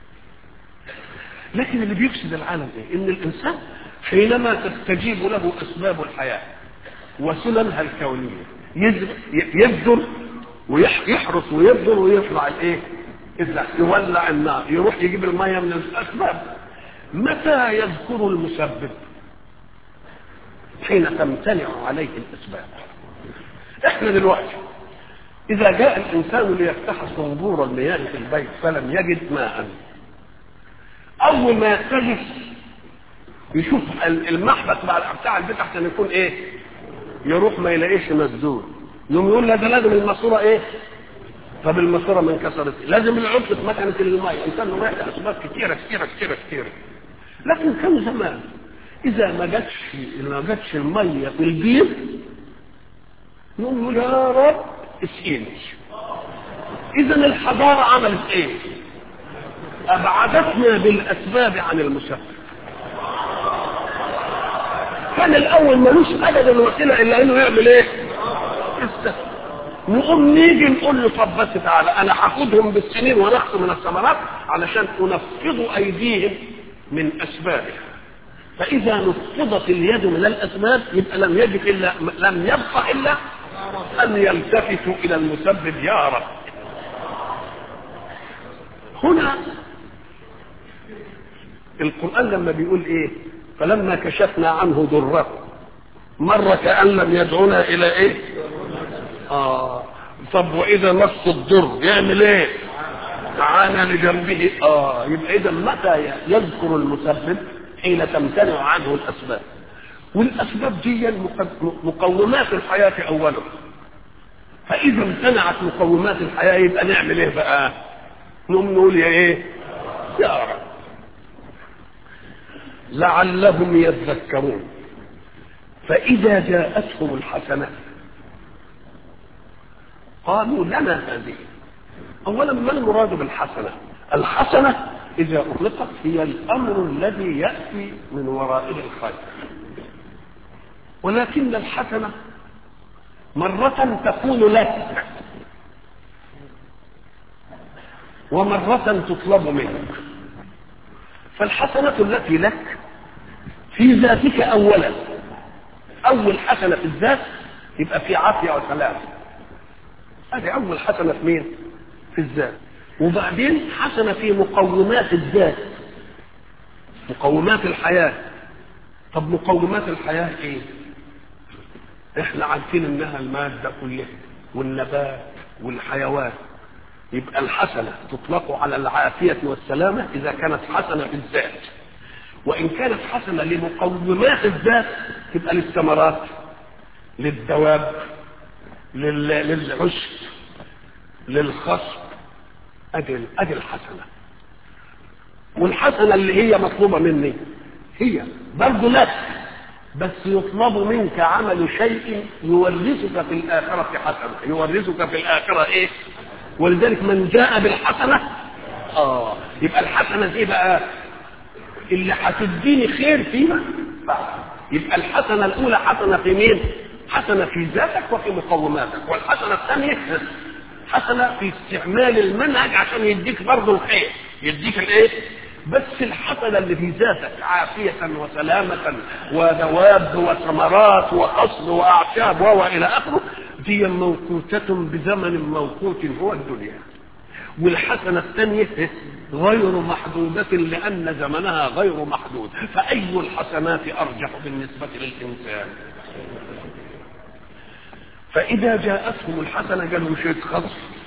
Speaker 1: لكن اللي بيفسد العالم ايه ان الانسان حينما تستجيب له اسباب الحياه وسننها الكونيه يبذر ويحرس ويبذر ويطلع الايه اذا يولع النار يروح يجيب الميه من الاسباب متى يذكر المسبب حين تمتنع عليه الاسباب احنا دلوقتي اذا جاء الانسان ليفتح صنبور المياه في البيت فلم يجد ماء اول ما يكتشف يشوف المحبس بتاع البيت عشان يكون ايه يروح ما يلاقيش مسدود يوم يقول لا ده لازم الماسوره ايه طب الماسوره ما انكسرت لازم العطل في مكنه الميه الانسان رايح لاسباب كثيره كثيره كثيره كثيره لكن كم زمان اذا ما جاتش ما جاتش الميه في البير يقوم يقول يا رب اسقيني اذا الحضاره عملت ايه ابعدتنا بالاسباب عن المسبب كان الاول ملوش ابدا وسيله الا انه يعمل ايه استسلم نقوم نيجي نقول له طب بس تعالى انا هاخدهم بالسنين ونقص من الثمرات علشان انفض ايديهم من اسبابها فاذا نفضت اليد من الاسباب يبقى لم يجد الا لم يبقى الا ان يلتفتوا الى المسبب يا رب هنا القران لما بيقول ايه فلما كشفنا عنه ضره مر كأن لم يدعونا إلى إيه؟ آه طب وإذا مس الضر يعمل إيه؟ تعالى لجنبه آه يبقى إذا متى يذكر المسبب حين تمتنع عنه الأسباب والأسباب دي مقومات الحياة أولا فإذا امتنعت مقومات الحياة يبقى نعمل إيه بقى؟ نقوم نقول يا إيه؟ يا رب لعلهم يذكرون فإذا جاءتهم الحسنة قالوا لنا هذه أولا ما المراد بالحسنة الحسنة إذا أطلقت هي الأمر الذي يأتي من ورائه الخير ولكن الحسنة مرة تكون لك ومرة تطلب منك فالحسنة التي لك في ذاتك أولا اول حسنه في الذات يبقى في عافيه وسلام هذه اول حسنه في مين في الذات وبعدين حسنه في مقومات الذات مقومات الحياه طب مقومات الحياه ايه احنا عارفين انها الماده كلها والنبات والحيوان يبقى الحسنه تطلق على العافيه والسلامه اذا كانت حسنه في الذات وان كانت حسنه لمقومات الذات تبقى للثمرات للدواب لل... للعشب للخصب ادي ادي الحسنه والحسنه اللي هي مطلوبه مني هي برضه لك بس يطلب منك عمل شيء يورثك في الآخرة حسنة يورثك في الآخرة إيه ولذلك من جاء بالحسنة آه يبقى الحسنة دي بقى اللي هتديني خير فيما بعد يبقى الحسنة الأولى حسنة في مين؟ حسنة في ذاتك وفي مقوماتك والحسنة الثانية حسنة في استعمال المنهج عشان يديك برضه الخير يديك الايه؟ بس الحسنة اللي في ذاتك عافية وسلامة ودواب وثمرات وقصد وأعشاب وإلى آخره دي موقوتة بزمن موقوت هو الدنيا والحسنة الثانية غير محدودة لأن زمنها غير محدود فأي الحسنات أرجح بالنسبة للإنسان فإذا جاءتهم الحسنة قالوا شيء خلاص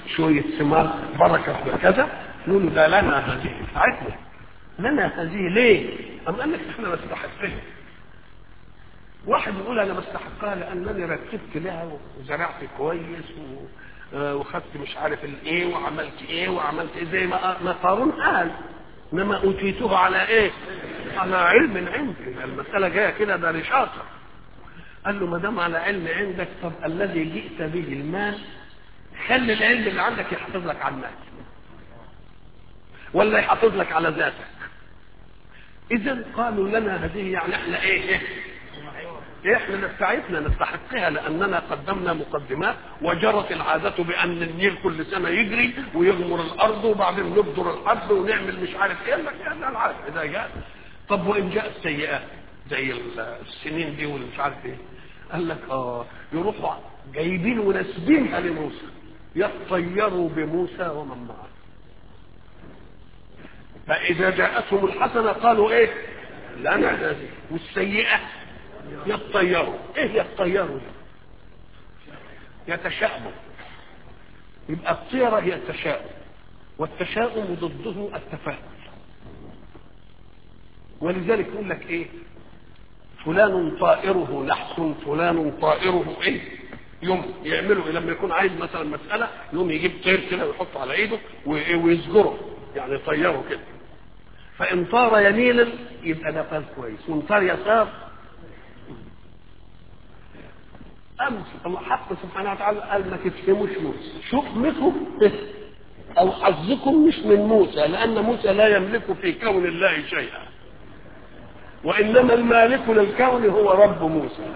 Speaker 1: شويه ثمار بركه وكذا يقولوا ده لنا هذه بتاعتنا لنا هذه ليه؟ أم قال لك احنا نستحقها واحد يقول انا بستحقها لانني رتبت لها وزرعت كويس و... وخدت مش عارف الايه وعملت ايه وعملت ايه زي ما ما قارون قال انما اوتيته على ايه؟ على علم عندي المساله جايه كده ده رشاقه قال له ما دام على علم عندك طب الذي جئت به المال خلي العلم اللي عندك يحافظ لك على المال ولا يحافظ لك على ذاتك اذا قالوا لنا هذه يعني احنا ايه ايه احنا نستعدنا نستحقها لاننا قدمنا مقدمات وجرت العاده بان النيل كل سنه يجري ويغمر الارض وبعدين نبذر الحب ونعمل مش عارف ايه لك يعني العاده اذا جاء طب وان جاءت سيئات زي السنين دي واللي مش عارف ايه قال لك اه يروحوا جايبين وناسبينها لموسى يطيروا بموسى ومن معه فاذا جاءتهم الحسنه قالوا ايه لنا هذه والسيئه يطيروا ايه يطيروا يتشاءموا يبقى الطيرة هي التشاؤم والتشاؤم ضده التفاؤل ولذلك يقول لك ايه فلان طائره نحس فلان طائره ايه يوم يعملوا لما يكون عايز مثلا مسألة يوم يجيب طير كده ويحطه على ايده ويسجره يعني يطيره كده فان طار يمينا يبقى ده فاز كويس وان طار يسار امس الله حق سبحانه وتعالى قال ما تفهموش موسى شؤمكم او حظكم مش من موسى لان موسى لا يملك في كون الله شيئا وانما المالك للكون هو رب موسى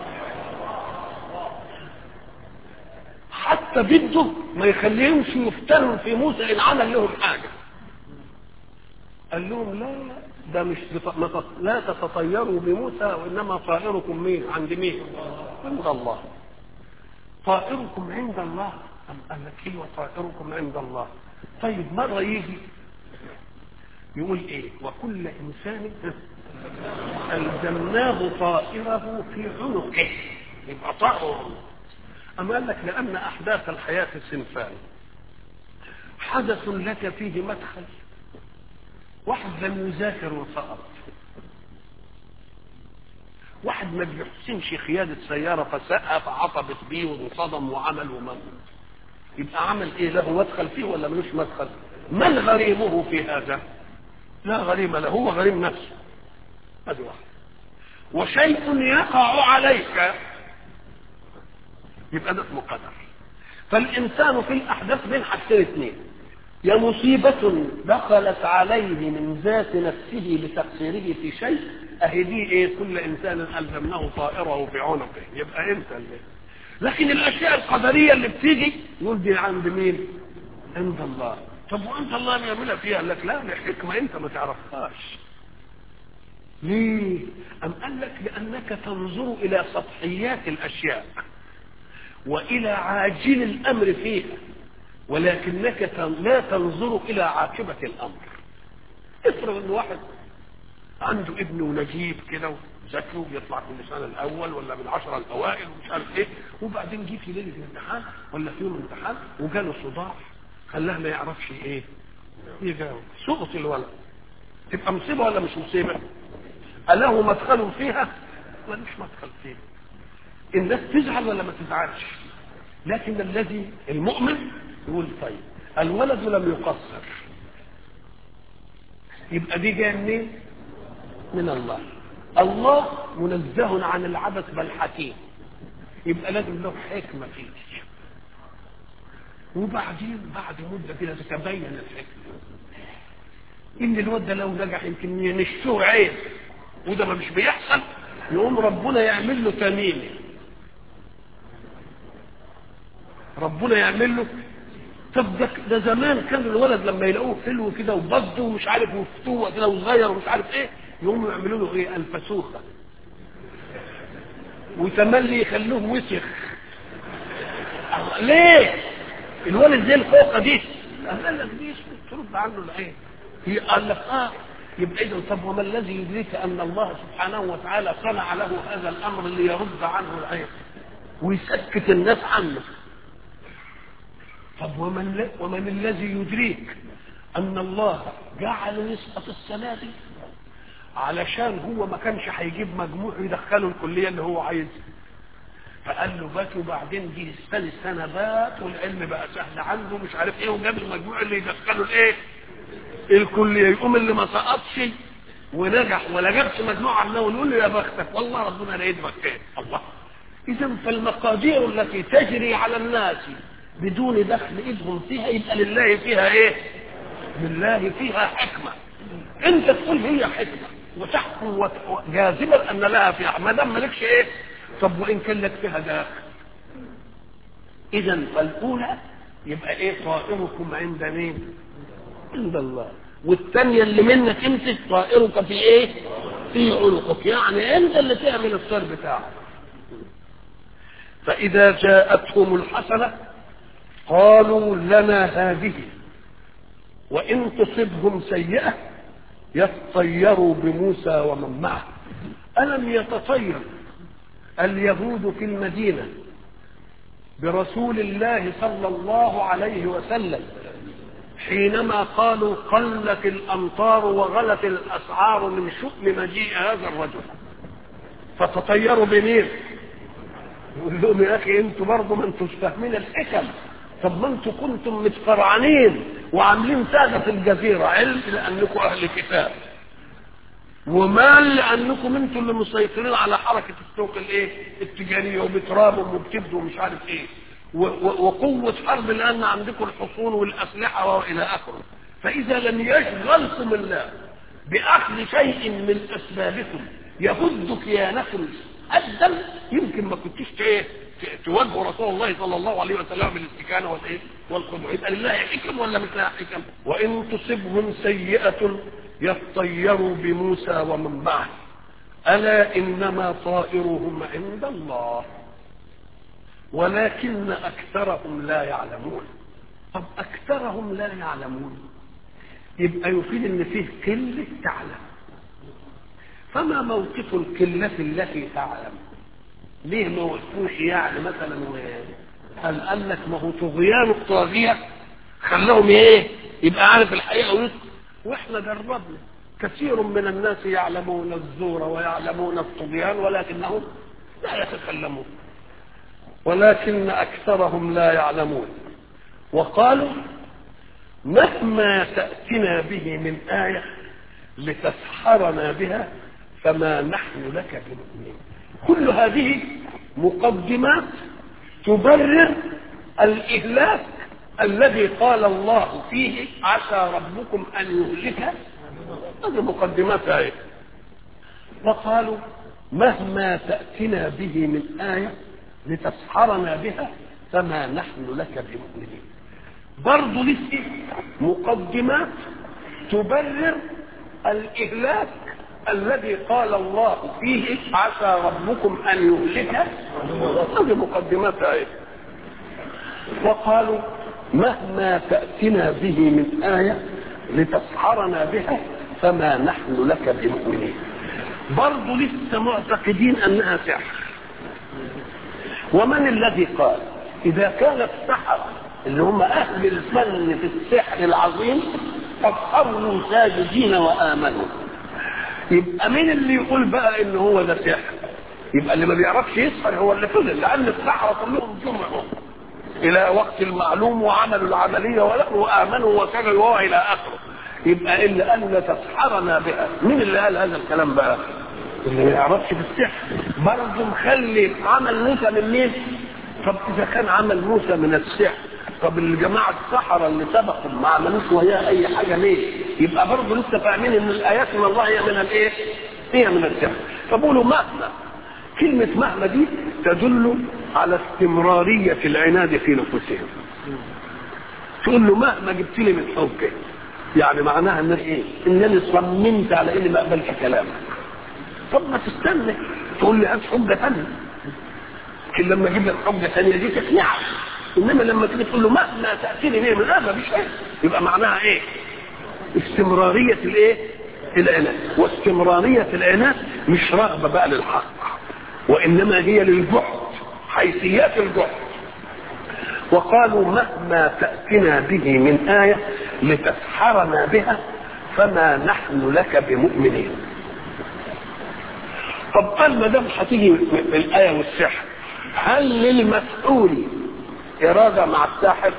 Speaker 1: حتى بده ما يخليهمش يفتنوا في موسى ان عمل لهم حاجه قال لهم لا ده مش بط... لا تتطيروا بموسى وانما طائركم مين عند مين عند الله طائركم عند الله أم قال لك ايوه طائركم عند الله طيب مره يجي يقول ايه وكل انسان الزمناه طائره في عنقه يبقى طائر أم قال لك لأن أحداث الحياة صنفان حدث لك فيه مدخل واحد لم يذاكر وسقط واحد ما بيحسنش قيادة سيارة فسقها فعطبت بيه وانصدم وعمل ومن يبقى عمل ايه له مدخل فيه ولا ملوش مدخل من غريمه في هذا لا غريم له هو غريم نفسه هذا واحد وشيء يقع عليك يبقى ده اسمه قدر فالانسان في الاحداث بين حاجتين اثنين يا مصيبة دخلت عليه من ذات نفسه لتقصيره في شيء اهي دي ايه كل انسان الزمناه طائره في عنقه يبقى انت اللي لكن الاشياء القدريه اللي بتيجي يقول دي عند مين؟ عند الله طب وانت الله ما يعملها فيها قال لك لا حكمه انت ما تعرفهاش ليه؟ أم قال لك لأنك تنظر إلى سطحيات الأشياء وإلى عاجل الأمر فيها ولكنك لا تنظر إلى عاقبة الأمر افرض أن واحد عنده ابن ونجيب كده وذاكره ويطلع كل سنة الأول ولا من العشرة الأوائل ومش عارف إيه وبعدين جه في ليلة الامتحان ولا في يوم الامتحان وجاله صداع خلاه ما يعرفش إيه يجاوب سقط الولد تبقى مصيبة ولا مش مصيبة؟ أله مدخل فيها؟ لا مش مدخل فيها الناس تزعل ولا ما تزعلش لكن الذي المؤمن يقول طيب الولد لم يقصر يبقى دي جايه منين؟ من الله الله منزه عن العبث بل حكيم يبقى لازم له حكمه فيه وبعدين بعد مده كده تتبين الحكمه ان الواد ده لو نجح يمكن ينشوه عين وده ما مش بيحصل يقوم ربنا يعمل له تميمه ربنا يعمل له طب ده, ده زمان كان الولد لما يلاقوه حلو كده وبضه ومش عارف وفتوه كده وصغير ومش عارف ايه يقوموا يعملوا له ايه الفسوخه وتملي يخلوه وسخ ليه الولد زي الفوقه دي قال لك دي ترد عنه العين هي قال لك اه يبقى اذا طب وما الذي يدريك ان الله سبحانه وتعالى صنع له هذا الامر ليرد عنه العين ويسكت الناس عنه طب ومن ومن الذي يدريك ان الله جعل يسقط السنه دي علشان هو ما كانش هيجيب مجموع يدخله الكليه اللي هو عايزها فقال له بات وبعدين جه السنه السنه بات والعلم بقى سهل عنده مش عارف ايه وجاب المجموع اللي يدخله الايه الكليه يقوم اللي ما سقطش ونجح ولا جابش مجموعه عنه ونقول له يا بختك والله ربنا لا يدمك خير الله اذا فالمقادير التي تجري على الناس بدون دخل ايدهم فيها يبقى لله فيها ايه لله فيها حكمه انت تقول هي حكمه وتحكم جازما ان لها فيها ما دام مالكش ايه طب وان كان لك فيها داخل اذا فالاولى يبقى ايه طائركم عند مين عند الله والثانيه اللي منك انت طائرك في ايه في عنقك يعني انت اللي تعمل الطير بتاعك فاذا جاءتهم الحسنه قالوا لنا هذه وان تصبهم سيئه يتطيروا بموسى ومن معه الم يتطير اليهود في المدينه برسول الله صلى الله عليه وسلم حينما قالوا قلت الامطار وغلت الاسعار من شؤم مجيء هذا الرجل فتطيروا بمين يقول لهم يا اخي انتوا برضه ما انتوش فاهمين الحكم طب ما انتوا كنتم متفرعنين وعاملين ساده في الجزيره علم لانكم اهل كتاب ومال لانكم انتوا اللي مسيطرين على حركه السوق الايه التجاريه وبترابهم وبتبدوا ومش عارف ايه وقوه حرب لان عندكم الحصون والاسلحه والى اخره فاذا لم يشغلكم الله باخذ شيء من اسبابكم يهد كيانكم ابدا يمكن ما كنتوش ايه تواجهوا رسول الله صلى الله عليه وسلم بالاستكانه والايه والخضوع يبقى لله حكم ولا مش لها حكم وان تصبهم سيئه يطيروا بموسى ومن معه الا انما طائرهم عند الله ولكن اكثرهم لا يعلمون طب اكثرهم لا يعلمون يبقى يفيد ان فيه قله تعلم فما موقف القله التي تعلم ليه ما وقفوش يعني مثلا و... هل قال لك ما هو طغيان الطاغيه خلاهم ايه يبقى عارف الحقيقه ويسكت واحنا جربنا كثير من الناس يعلمون الزور ويعلمون الطغيان ولكنهم لا يتكلمون ولكن اكثرهم لا يعلمون وقالوا مهما تاتنا به من ايه لتسحرنا بها فما نحن لك بمؤمنين كل هذه مقدمات تبرر الاهلاك الذي قال الله فيه عسى ربكم ان يهلك هذه مقدمات ايه وقالوا مهما تاتنا به من ايه لتسحرنا بها فما نحن لك بمؤمنين برضه لسه مقدمات تبرر الاهلاك الذي قال الله فيه عسى ربكم ان يهلك هذه مقدمات ايه وقالوا مهما تأتنا به من آية لتسحرنا بها فما نحن لك بمؤمنين برضو لسه معتقدين أنها سحر ومن الذي قال إذا كان السحرة اللي هم أهل الفن في السحر العظيم قد خروا ساجدين وآمنوا يبقى مين اللي يقول بقى إن هو ده سحر يبقى اللي ما بيعرفش يسحر هو اللي فضل لأن السحرة كلهم جمعوا الى وقت المعلوم وعملوا العمليه وامنوا وسجدوا الى اخره يبقى اللي قال لتسحرنا بها مين اللي قال هذا الكلام بقى اللي ما يعرفش في السحر برضه مخلي عمل موسى من مين طب اذا كان عمل موسى من السحر طب الجماعه السحره اللي سبقوا ما عملوش وياه اي حاجه ليه يبقى برضه لسه فاهمين ان الايات من الله هي من الايه هي من السحر فبقولوا مهما كلمة مهما دي تدل على استمرارية العناد في نفوسهم تقول له مهما جبت لي من حجة يعني معناها ان ايه انني صممت على اني ما اقبلش كلامك طب ما تستنى تقول لي هات حجة ثانية لكن لما اجيب لك حجة ثانية دي تقنعك انما لما تيجي تقول له مهما تاتيني به من هذا مفيش ايه يبقى معناها ايه استمرارية الايه العناد واستمرارية العناد مش رغبة بقى للحق وانما هي للجحد حيثيات الجحد وقالوا مهما تأتنا به من آية لتسحرنا بها فما نحن لك بمؤمنين طب قال ما دام هتيجي الآية والسحر هل للمسؤول إرادة مع الساحر؟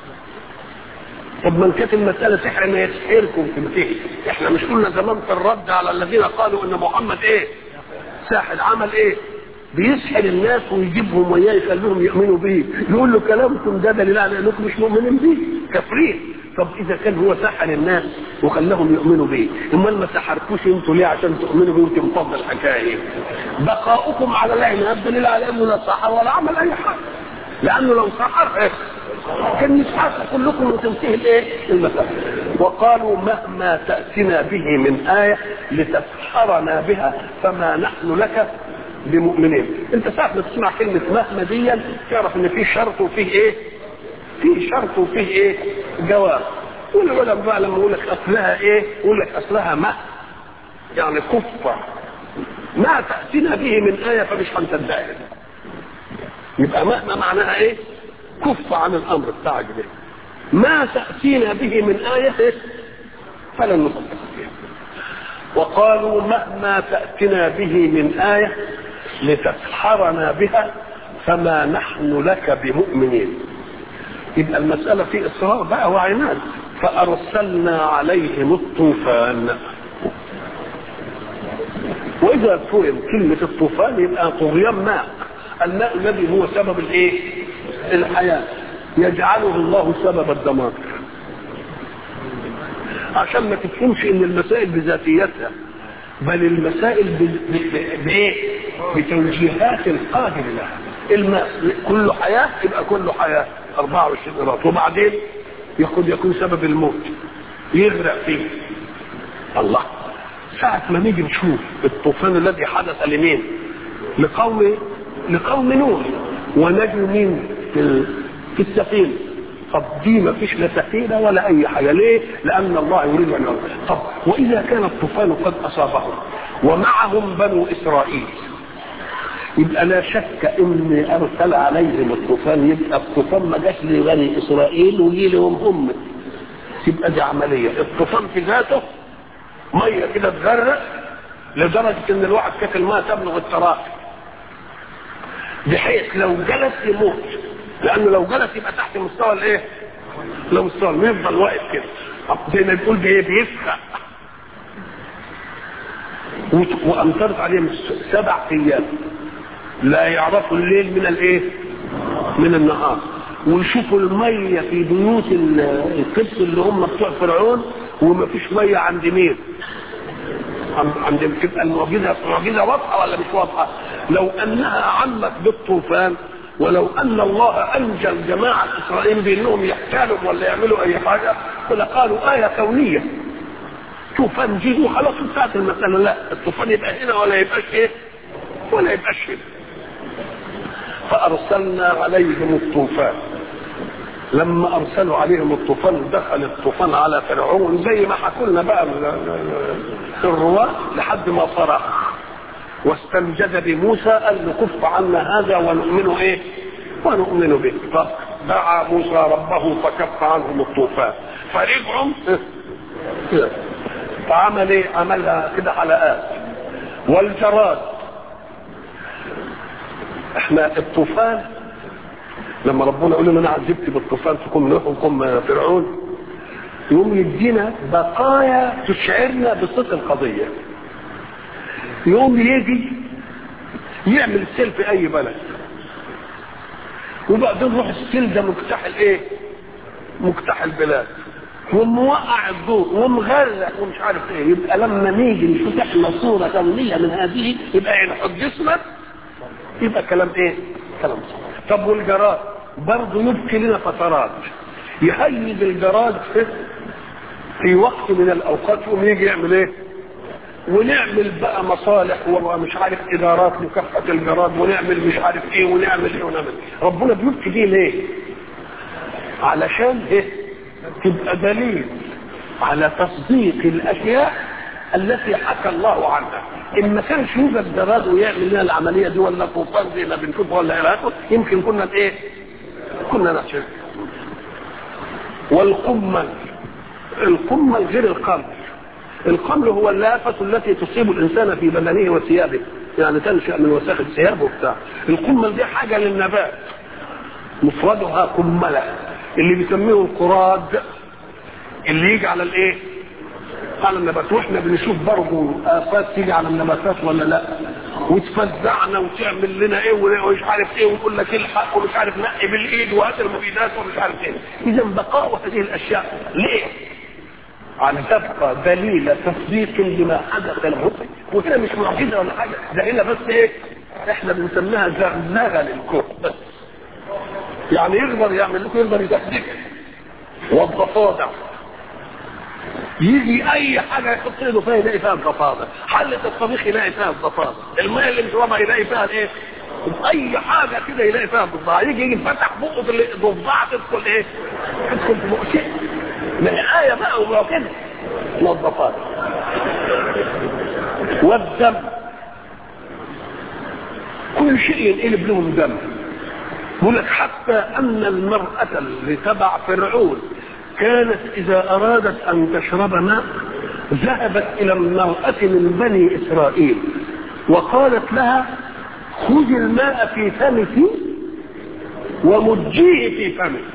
Speaker 1: طب ما كانت المسألة سحر ما يسحركم تنتهي احنا مش قلنا زمان في الرد على الذين قالوا ان محمد ايه ساحر عمل ايه بيسحر الناس ويجيبهم وياه يخليهم يؤمنوا به يقول له كلامكم ده دليل على انكم مش مؤمنين به كافرين طب اذا كان هو سحر الناس وخلاهم يؤمنوا به امال ما سحركوش انتوا ليه عشان تؤمنوا به وتنفض الحكايه بقاؤكم على الله دليل على انه لا سحر ولا عمل اي حاجه لانه لو سحر إيه؟ كان يسحق كلكم وتنتهي الايه المسألة وقالوا مهما تأتنا به من آية لتسحرنا بها فما نحن لك بمؤمنين انت ساعة ما تسمع كلمة مهما دي تعرف ان في شرط وفيه ايه في شرط وفيه ايه جواب والعلماء بقى لما يقول لك اصلها ايه يقول لك اصلها ما يعني كفة ما تأتينا به من آية فمش هنصدقها يبقى مهما معناها ايه كف عن الامر بتاعك ده ما تاتينا به من ايه فلن نصدق فيها وقالوا مهما تاتنا به من ايه لتسحرنا بها فما نحن لك بمؤمنين يبقى المسألة في إصرار بقى وعناد فأرسلنا عليهم الطوفان وإذا فهم كلمة الطوفان يبقى طغيان ماء الماء الذي هو سبب الايه الحياة يجعله الله سبب الدمار عشان ما تفهمش ان المسائل بذاتيتها بل المسائل بايه بتوجيهات القادر لها الماء كله حياة يبقى كله حياة 24 قراط وبعدين يقول يكون سبب الموت يغرق فيه الله ساعة ما نيجي نشوف الطوفان الذي حدث لمين لقوم لقوم نوح ونجوا مين في في السفينه طب دي ما فيش لا سفينه ولا اي حاجه ليه؟ لان الله يريد ان طب واذا كان الطوفان قد اصابهم ومعهم بنو اسرائيل يبقى لا شك ان ارسل عليهم الطوفان يبقى الطوفان ما جاش لبني اسرائيل وجي لهم هم تبقى دي عمليه الطوفان في ذاته ميه كده تغرق لدرجه ان الواحد كانت الماء تبلغ التراقي بحيث لو جلس يموت لانه لو جلس يبقى تحت مستوى الايه؟ لو مستوى الماء يفضل واقف كده زي ما بيقول بايه بيسخن وامطرت عليهم سبع ايام لا يعرفوا الليل من الايه؟ من النهار ويشوفوا الميه في بيوت القبط اللي هم بتوع فرعون وما فيش ميه عند مين؟ عند تبقى المعجزه معجزه واضحه ولا مش واضحه؟ لو انها عمت بالطوفان ولو ان الله انجى الجماعه اسرائيل بانهم يحتالوا ولا يعملوا اي حاجه فلقالوا ايه كونيه طوفان جه وخلاص انتهت المساله لا الطوفان يبقى هنا ولا يبقاش ايه؟ ولا يبقاش هنا فارسلنا عليهم الطوفان لما ارسلوا عليهم الطوفان دخل الطوفان على فرعون زي ما حكولنا بقى في الرواه لحد ما صرخ واستنجد بموسى قال له كف عنا هذا ونؤمن ايه؟ ونؤمن به فدعا موسى ربه فكف عنهم الطوفان فرجعوا فعمل ايه؟ عملها كده حلقات والجراد احنا الطوفان لما ربنا يقول لنا انا عذبت بالطوفان في قوم نوح وقوم فرعون يقوم يدينا بقايا تشعرنا بصدق القضيه يقوم يجي يعمل السيل في اي بلد وبعدين يروح السيل ده مجتاح الايه مجتاح البلاد وموقع الضوء ومغرق ومش عارف ايه يبقى لما نيجي نشوف احنا صوره كونيه من هذه يبقى ينحجسنا يبقى كلام ايه؟ كلام صح طب والجراد برضه يبكي لنا فترات يهيج الجراد في في وقت من الاوقات يقوم يجي يعمل ايه؟ ونعمل بقى مصالح ومش عارف ادارات مكافحه الجراد ونعمل مش عارف ايه ونعمل ايه ونعمل ربنا بيبكي دي ليه؟ علشان ايه؟ تبقى دليل على تصديق الاشياء التي حكى الله عنها ان ما كانش يوجد جراد ويعمل لنا العمليه دي ولا طوفان زي ما بنشوف ولا الى اخره يمكن كنا ايه؟ كنا نحشر والقمل القمل غير القمل القمل هو اللافة التي تصيب الإنسان في بدنه وثيابه يعني تنشأ من وساخ الثياب وبتاع القمل دي حاجة للنبات مفردها قملة اللي بيسميه القراد اللي يجي على الايه على النبات واحنا بنشوف برضه افات تيجي على النباتات ولا لا وتفزعنا وتعمل لنا ايه ومش عارف ايه ويقول لك الحق ومش عارف نقي بالايد وهات المفيدات ومش عارف ايه اذا بقاء هذه الاشياء ليه؟ عن تبقى دليل تصديق لما حدث له وهنا مش معجزه ولا حاجه ده هنا بس ايه احنا بنسميها زغزغه للكون بس يعني يقدر يعمل لكم يقدر يدقدق والضفادع يجي اي حاجه يحط ايده فيها يلاقي فيها الضفادع حله الطبيخ يلاقي فيها الضفادع الماء اللي بيشربها يلاقي فيها الايه اي حاجه كده يلاقي فيها الضفدعه يجي يجي فتح بقه في الضفدعه تدخل ايه تدخل في بقه شيء من آية بقى وما كده الضفادع والدم كل شيء ينقلب لهم دم يقول لك حتى ان المرأة اللي تبع فرعون كانت اذا ارادت ان تشرب ماء ذهبت الى المرأة من بني اسرائيل وقالت لها خذي الماء في فمك ومجيه في فمك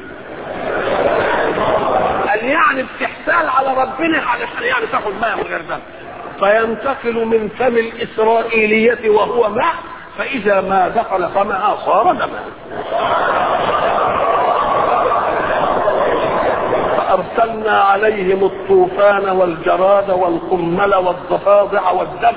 Speaker 1: قال يعني بتحتال على ربنا علشان يعني تاخد ماء من غير دم فينتقل من فم الاسرائيلية وهو ماء فإذا ما دخل فمها صار دما فأرسلنا عليهم الطوفان والجراد والقمل والضفادع والدم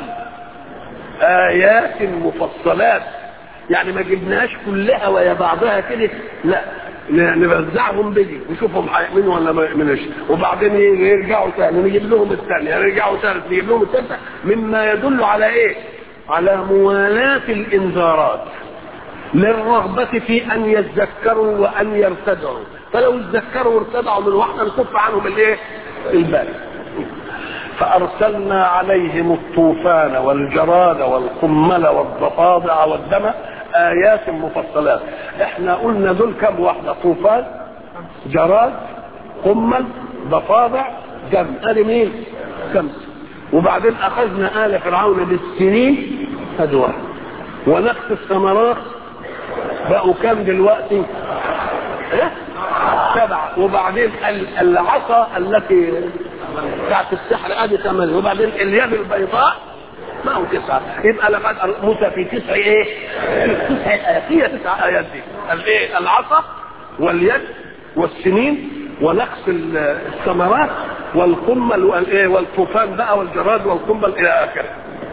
Speaker 1: آيات مفصلات يعني ما جبناش كلها ويا بعضها كده لا نوزعهم بدي نشوفهم هيؤمنوا ولا ما يؤمنوش وبعدين يرجعوا تاني نجيب لهم الثانية يرجعوا ثالث نجيب لهم الثالثة مما يدل على ايه؟ على موالاة الإنذارات للرغبة في أن يذكروا وأن يرتدعوا فلو اتذكروا وارتدعوا من واحدة نكف عنهم الايه؟ الباقي فأرسلنا عليهم الطوفان والجراد والقمل والضفادع والدم آيات مفصلات احنا قلنا دول كم واحدة طوفان جراد قمل ضفادع دم ادي مين خمسة وبعدين اخذنا آل فرعون بالسنين ادوار ونقص الثمرات بقوا كم دلوقتي ايه سبعة وبعدين العصا التي بتاعت السحر ادي ثمانية وبعدين اليد البيضاء ما هو تسعة يبقى لقد موسى في تسع ايه تسع ايات هي تسع ايات دي الايه العصا واليد والسنين ونقص الثمرات والقمل والايه والطوفان بقى والجراد والقمل الى اخره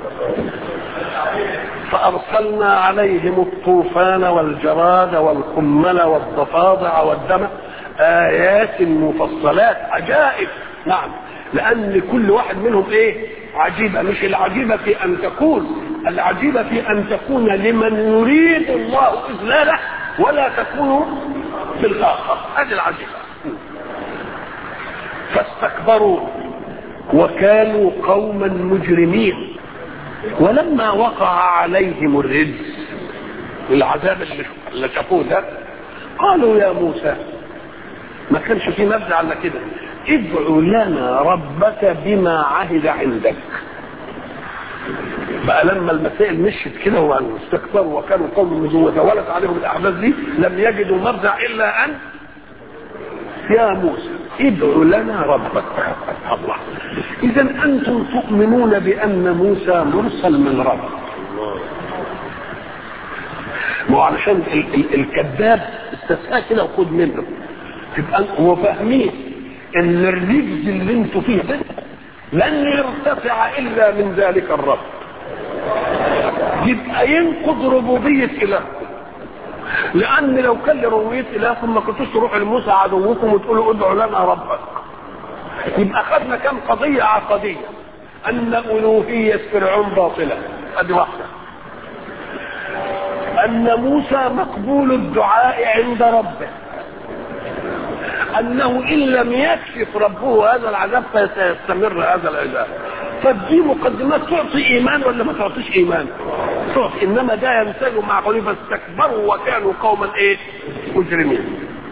Speaker 1: فارسلنا عليهم الطوفان والجراد والقمل والضفادع والدم ايات مفصلات عجائب نعم لان كل واحد منهم ايه عجيبة مش العجيبة في ان تكون العجيبة في ان تكون لمن يريد الله اذلاله ولا تكون بالاخر هذه العجيبة فاستكبروا وكانوا قوما مجرمين ولما وقع عليهم الرجس العذاب اللي شافوه ده قالوا يا موسى ما كانش في مبدأ على كده ادع لنا ربك بما عهد عندك بقى لما المسائل مشت كده واستكبروا وكانوا قوم وتولت عليهم الاحداث دي لم يجدوا مرجع الا ان يا موسى ادع لنا ربك الله اذا انتم تؤمنون بان موسى مرسل من رب مو علشان ال- ال- الكذاب استثناء كده وخد منه تبقى هو فاهمين ان الرجز اللي انتوا فيه ده لن يرتفع الا من ذلك الرب يبقى ينقض ربوبيه اله لان لو كان لربوبيه اله ثم كنتوش تروحوا لموسى عدوكم وتقولوا ادعوا لنا ربك يبقى خدنا كم قضيه عقديه ان الوهيه فرعون باطله ادي واحده ان موسى مقبول الدعاء عند ربه انه ان لم يكشف ربه هذا العذاب فسيستمر هذا العذاب فدي مقدمات تعطي ايمان ولا ما تعطيش ايمان تعطي انما ده ينسجم مع قوله فاستكبروا وكانوا قوما ايه مجرمين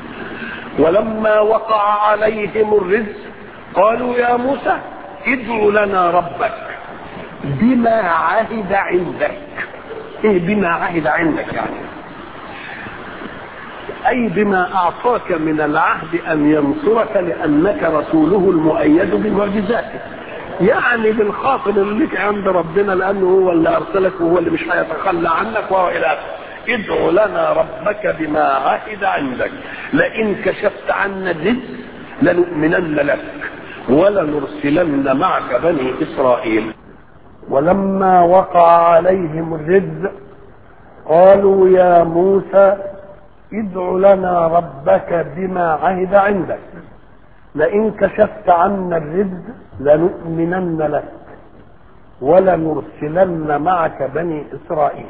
Speaker 1: ولما وقع عليهم الرزق قالوا يا موسى ادع لنا ربك بما عهد عندك ايه بما عهد عندك يعني اي بما اعطاك من العهد ان ينصرك لانك رسوله المؤيد بمعجزاته يعني بالخاطر اللي لك عند ربنا لانه هو اللي ارسلك وهو اللي مش هيتخلى عنك وهو الى اخره ادع لنا ربك بما عهد عندك لئن كشفت عنا الرزق لنؤمنن لك ولنرسلن معك بني اسرائيل ولما وقع عليهم الرزق قالوا يا موسى ادع لنا ربك بما عهد عندك لئن كشفت عنا الرزق لنؤمنن لك ولنرسلن معك بني اسرائيل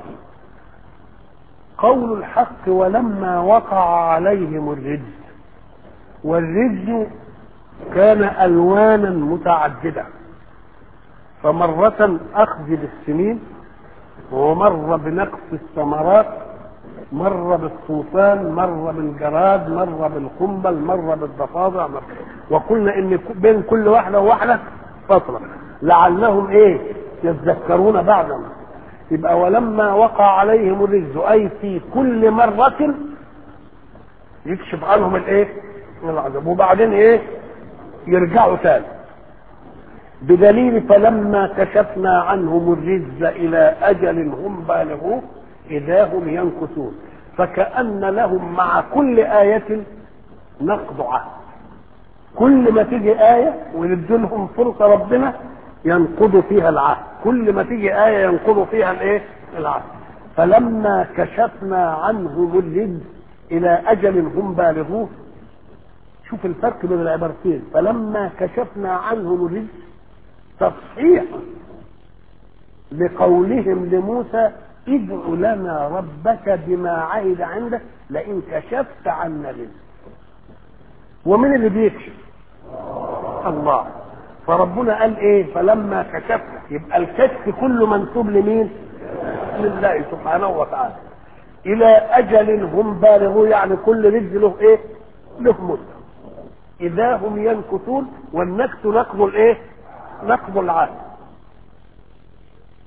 Speaker 1: قول الحق ولما وقع عليهم الرجز والرجز كان الوانا متعدده فمرة أخذ بالسنين ومر بنقص الثمرات مر بالطوفان مر بالجراد مر بالقنبل مر بالضفادع مر وقلنا ان بين كل واحده وواحده فتره لعلهم ايه يتذكرون بعدا يبقى ولما وقع عليهم الرجز اي في كل مره يكشف عنهم الايه العذاب وبعدين ايه يرجعوا تاني بدليل فلما كشفنا عنهم الرجز الى اجل هم بالغوه اذا هم ينكثون فكأن لهم مع كل آية نقض عهد كل ما تيجي آية ويدولهم فرصة ربنا ينقضوا فيها العهد كل ما تيجي آية ينقضوا فيها الايه العهد فلما كشفنا عنهم الرجز إلى أجل هم بالغوه شوف الفرق بين العبارتين فلما كشفنا عنهم الرجز تصحيح لقولهم لموسى ادع لنا ربك بما عهد عندك لئن كشفت عنا الرزق ومن اللي بيكشف الله فربنا قال ايه فلما كشفنا يبقى الكشف كله منسوب لمين لله سبحانه وتعالى الى اجل هم بالغوا يعني كل رزق له ايه له مده اذا هم ينكثون والنكث نقض الايه نقض العهد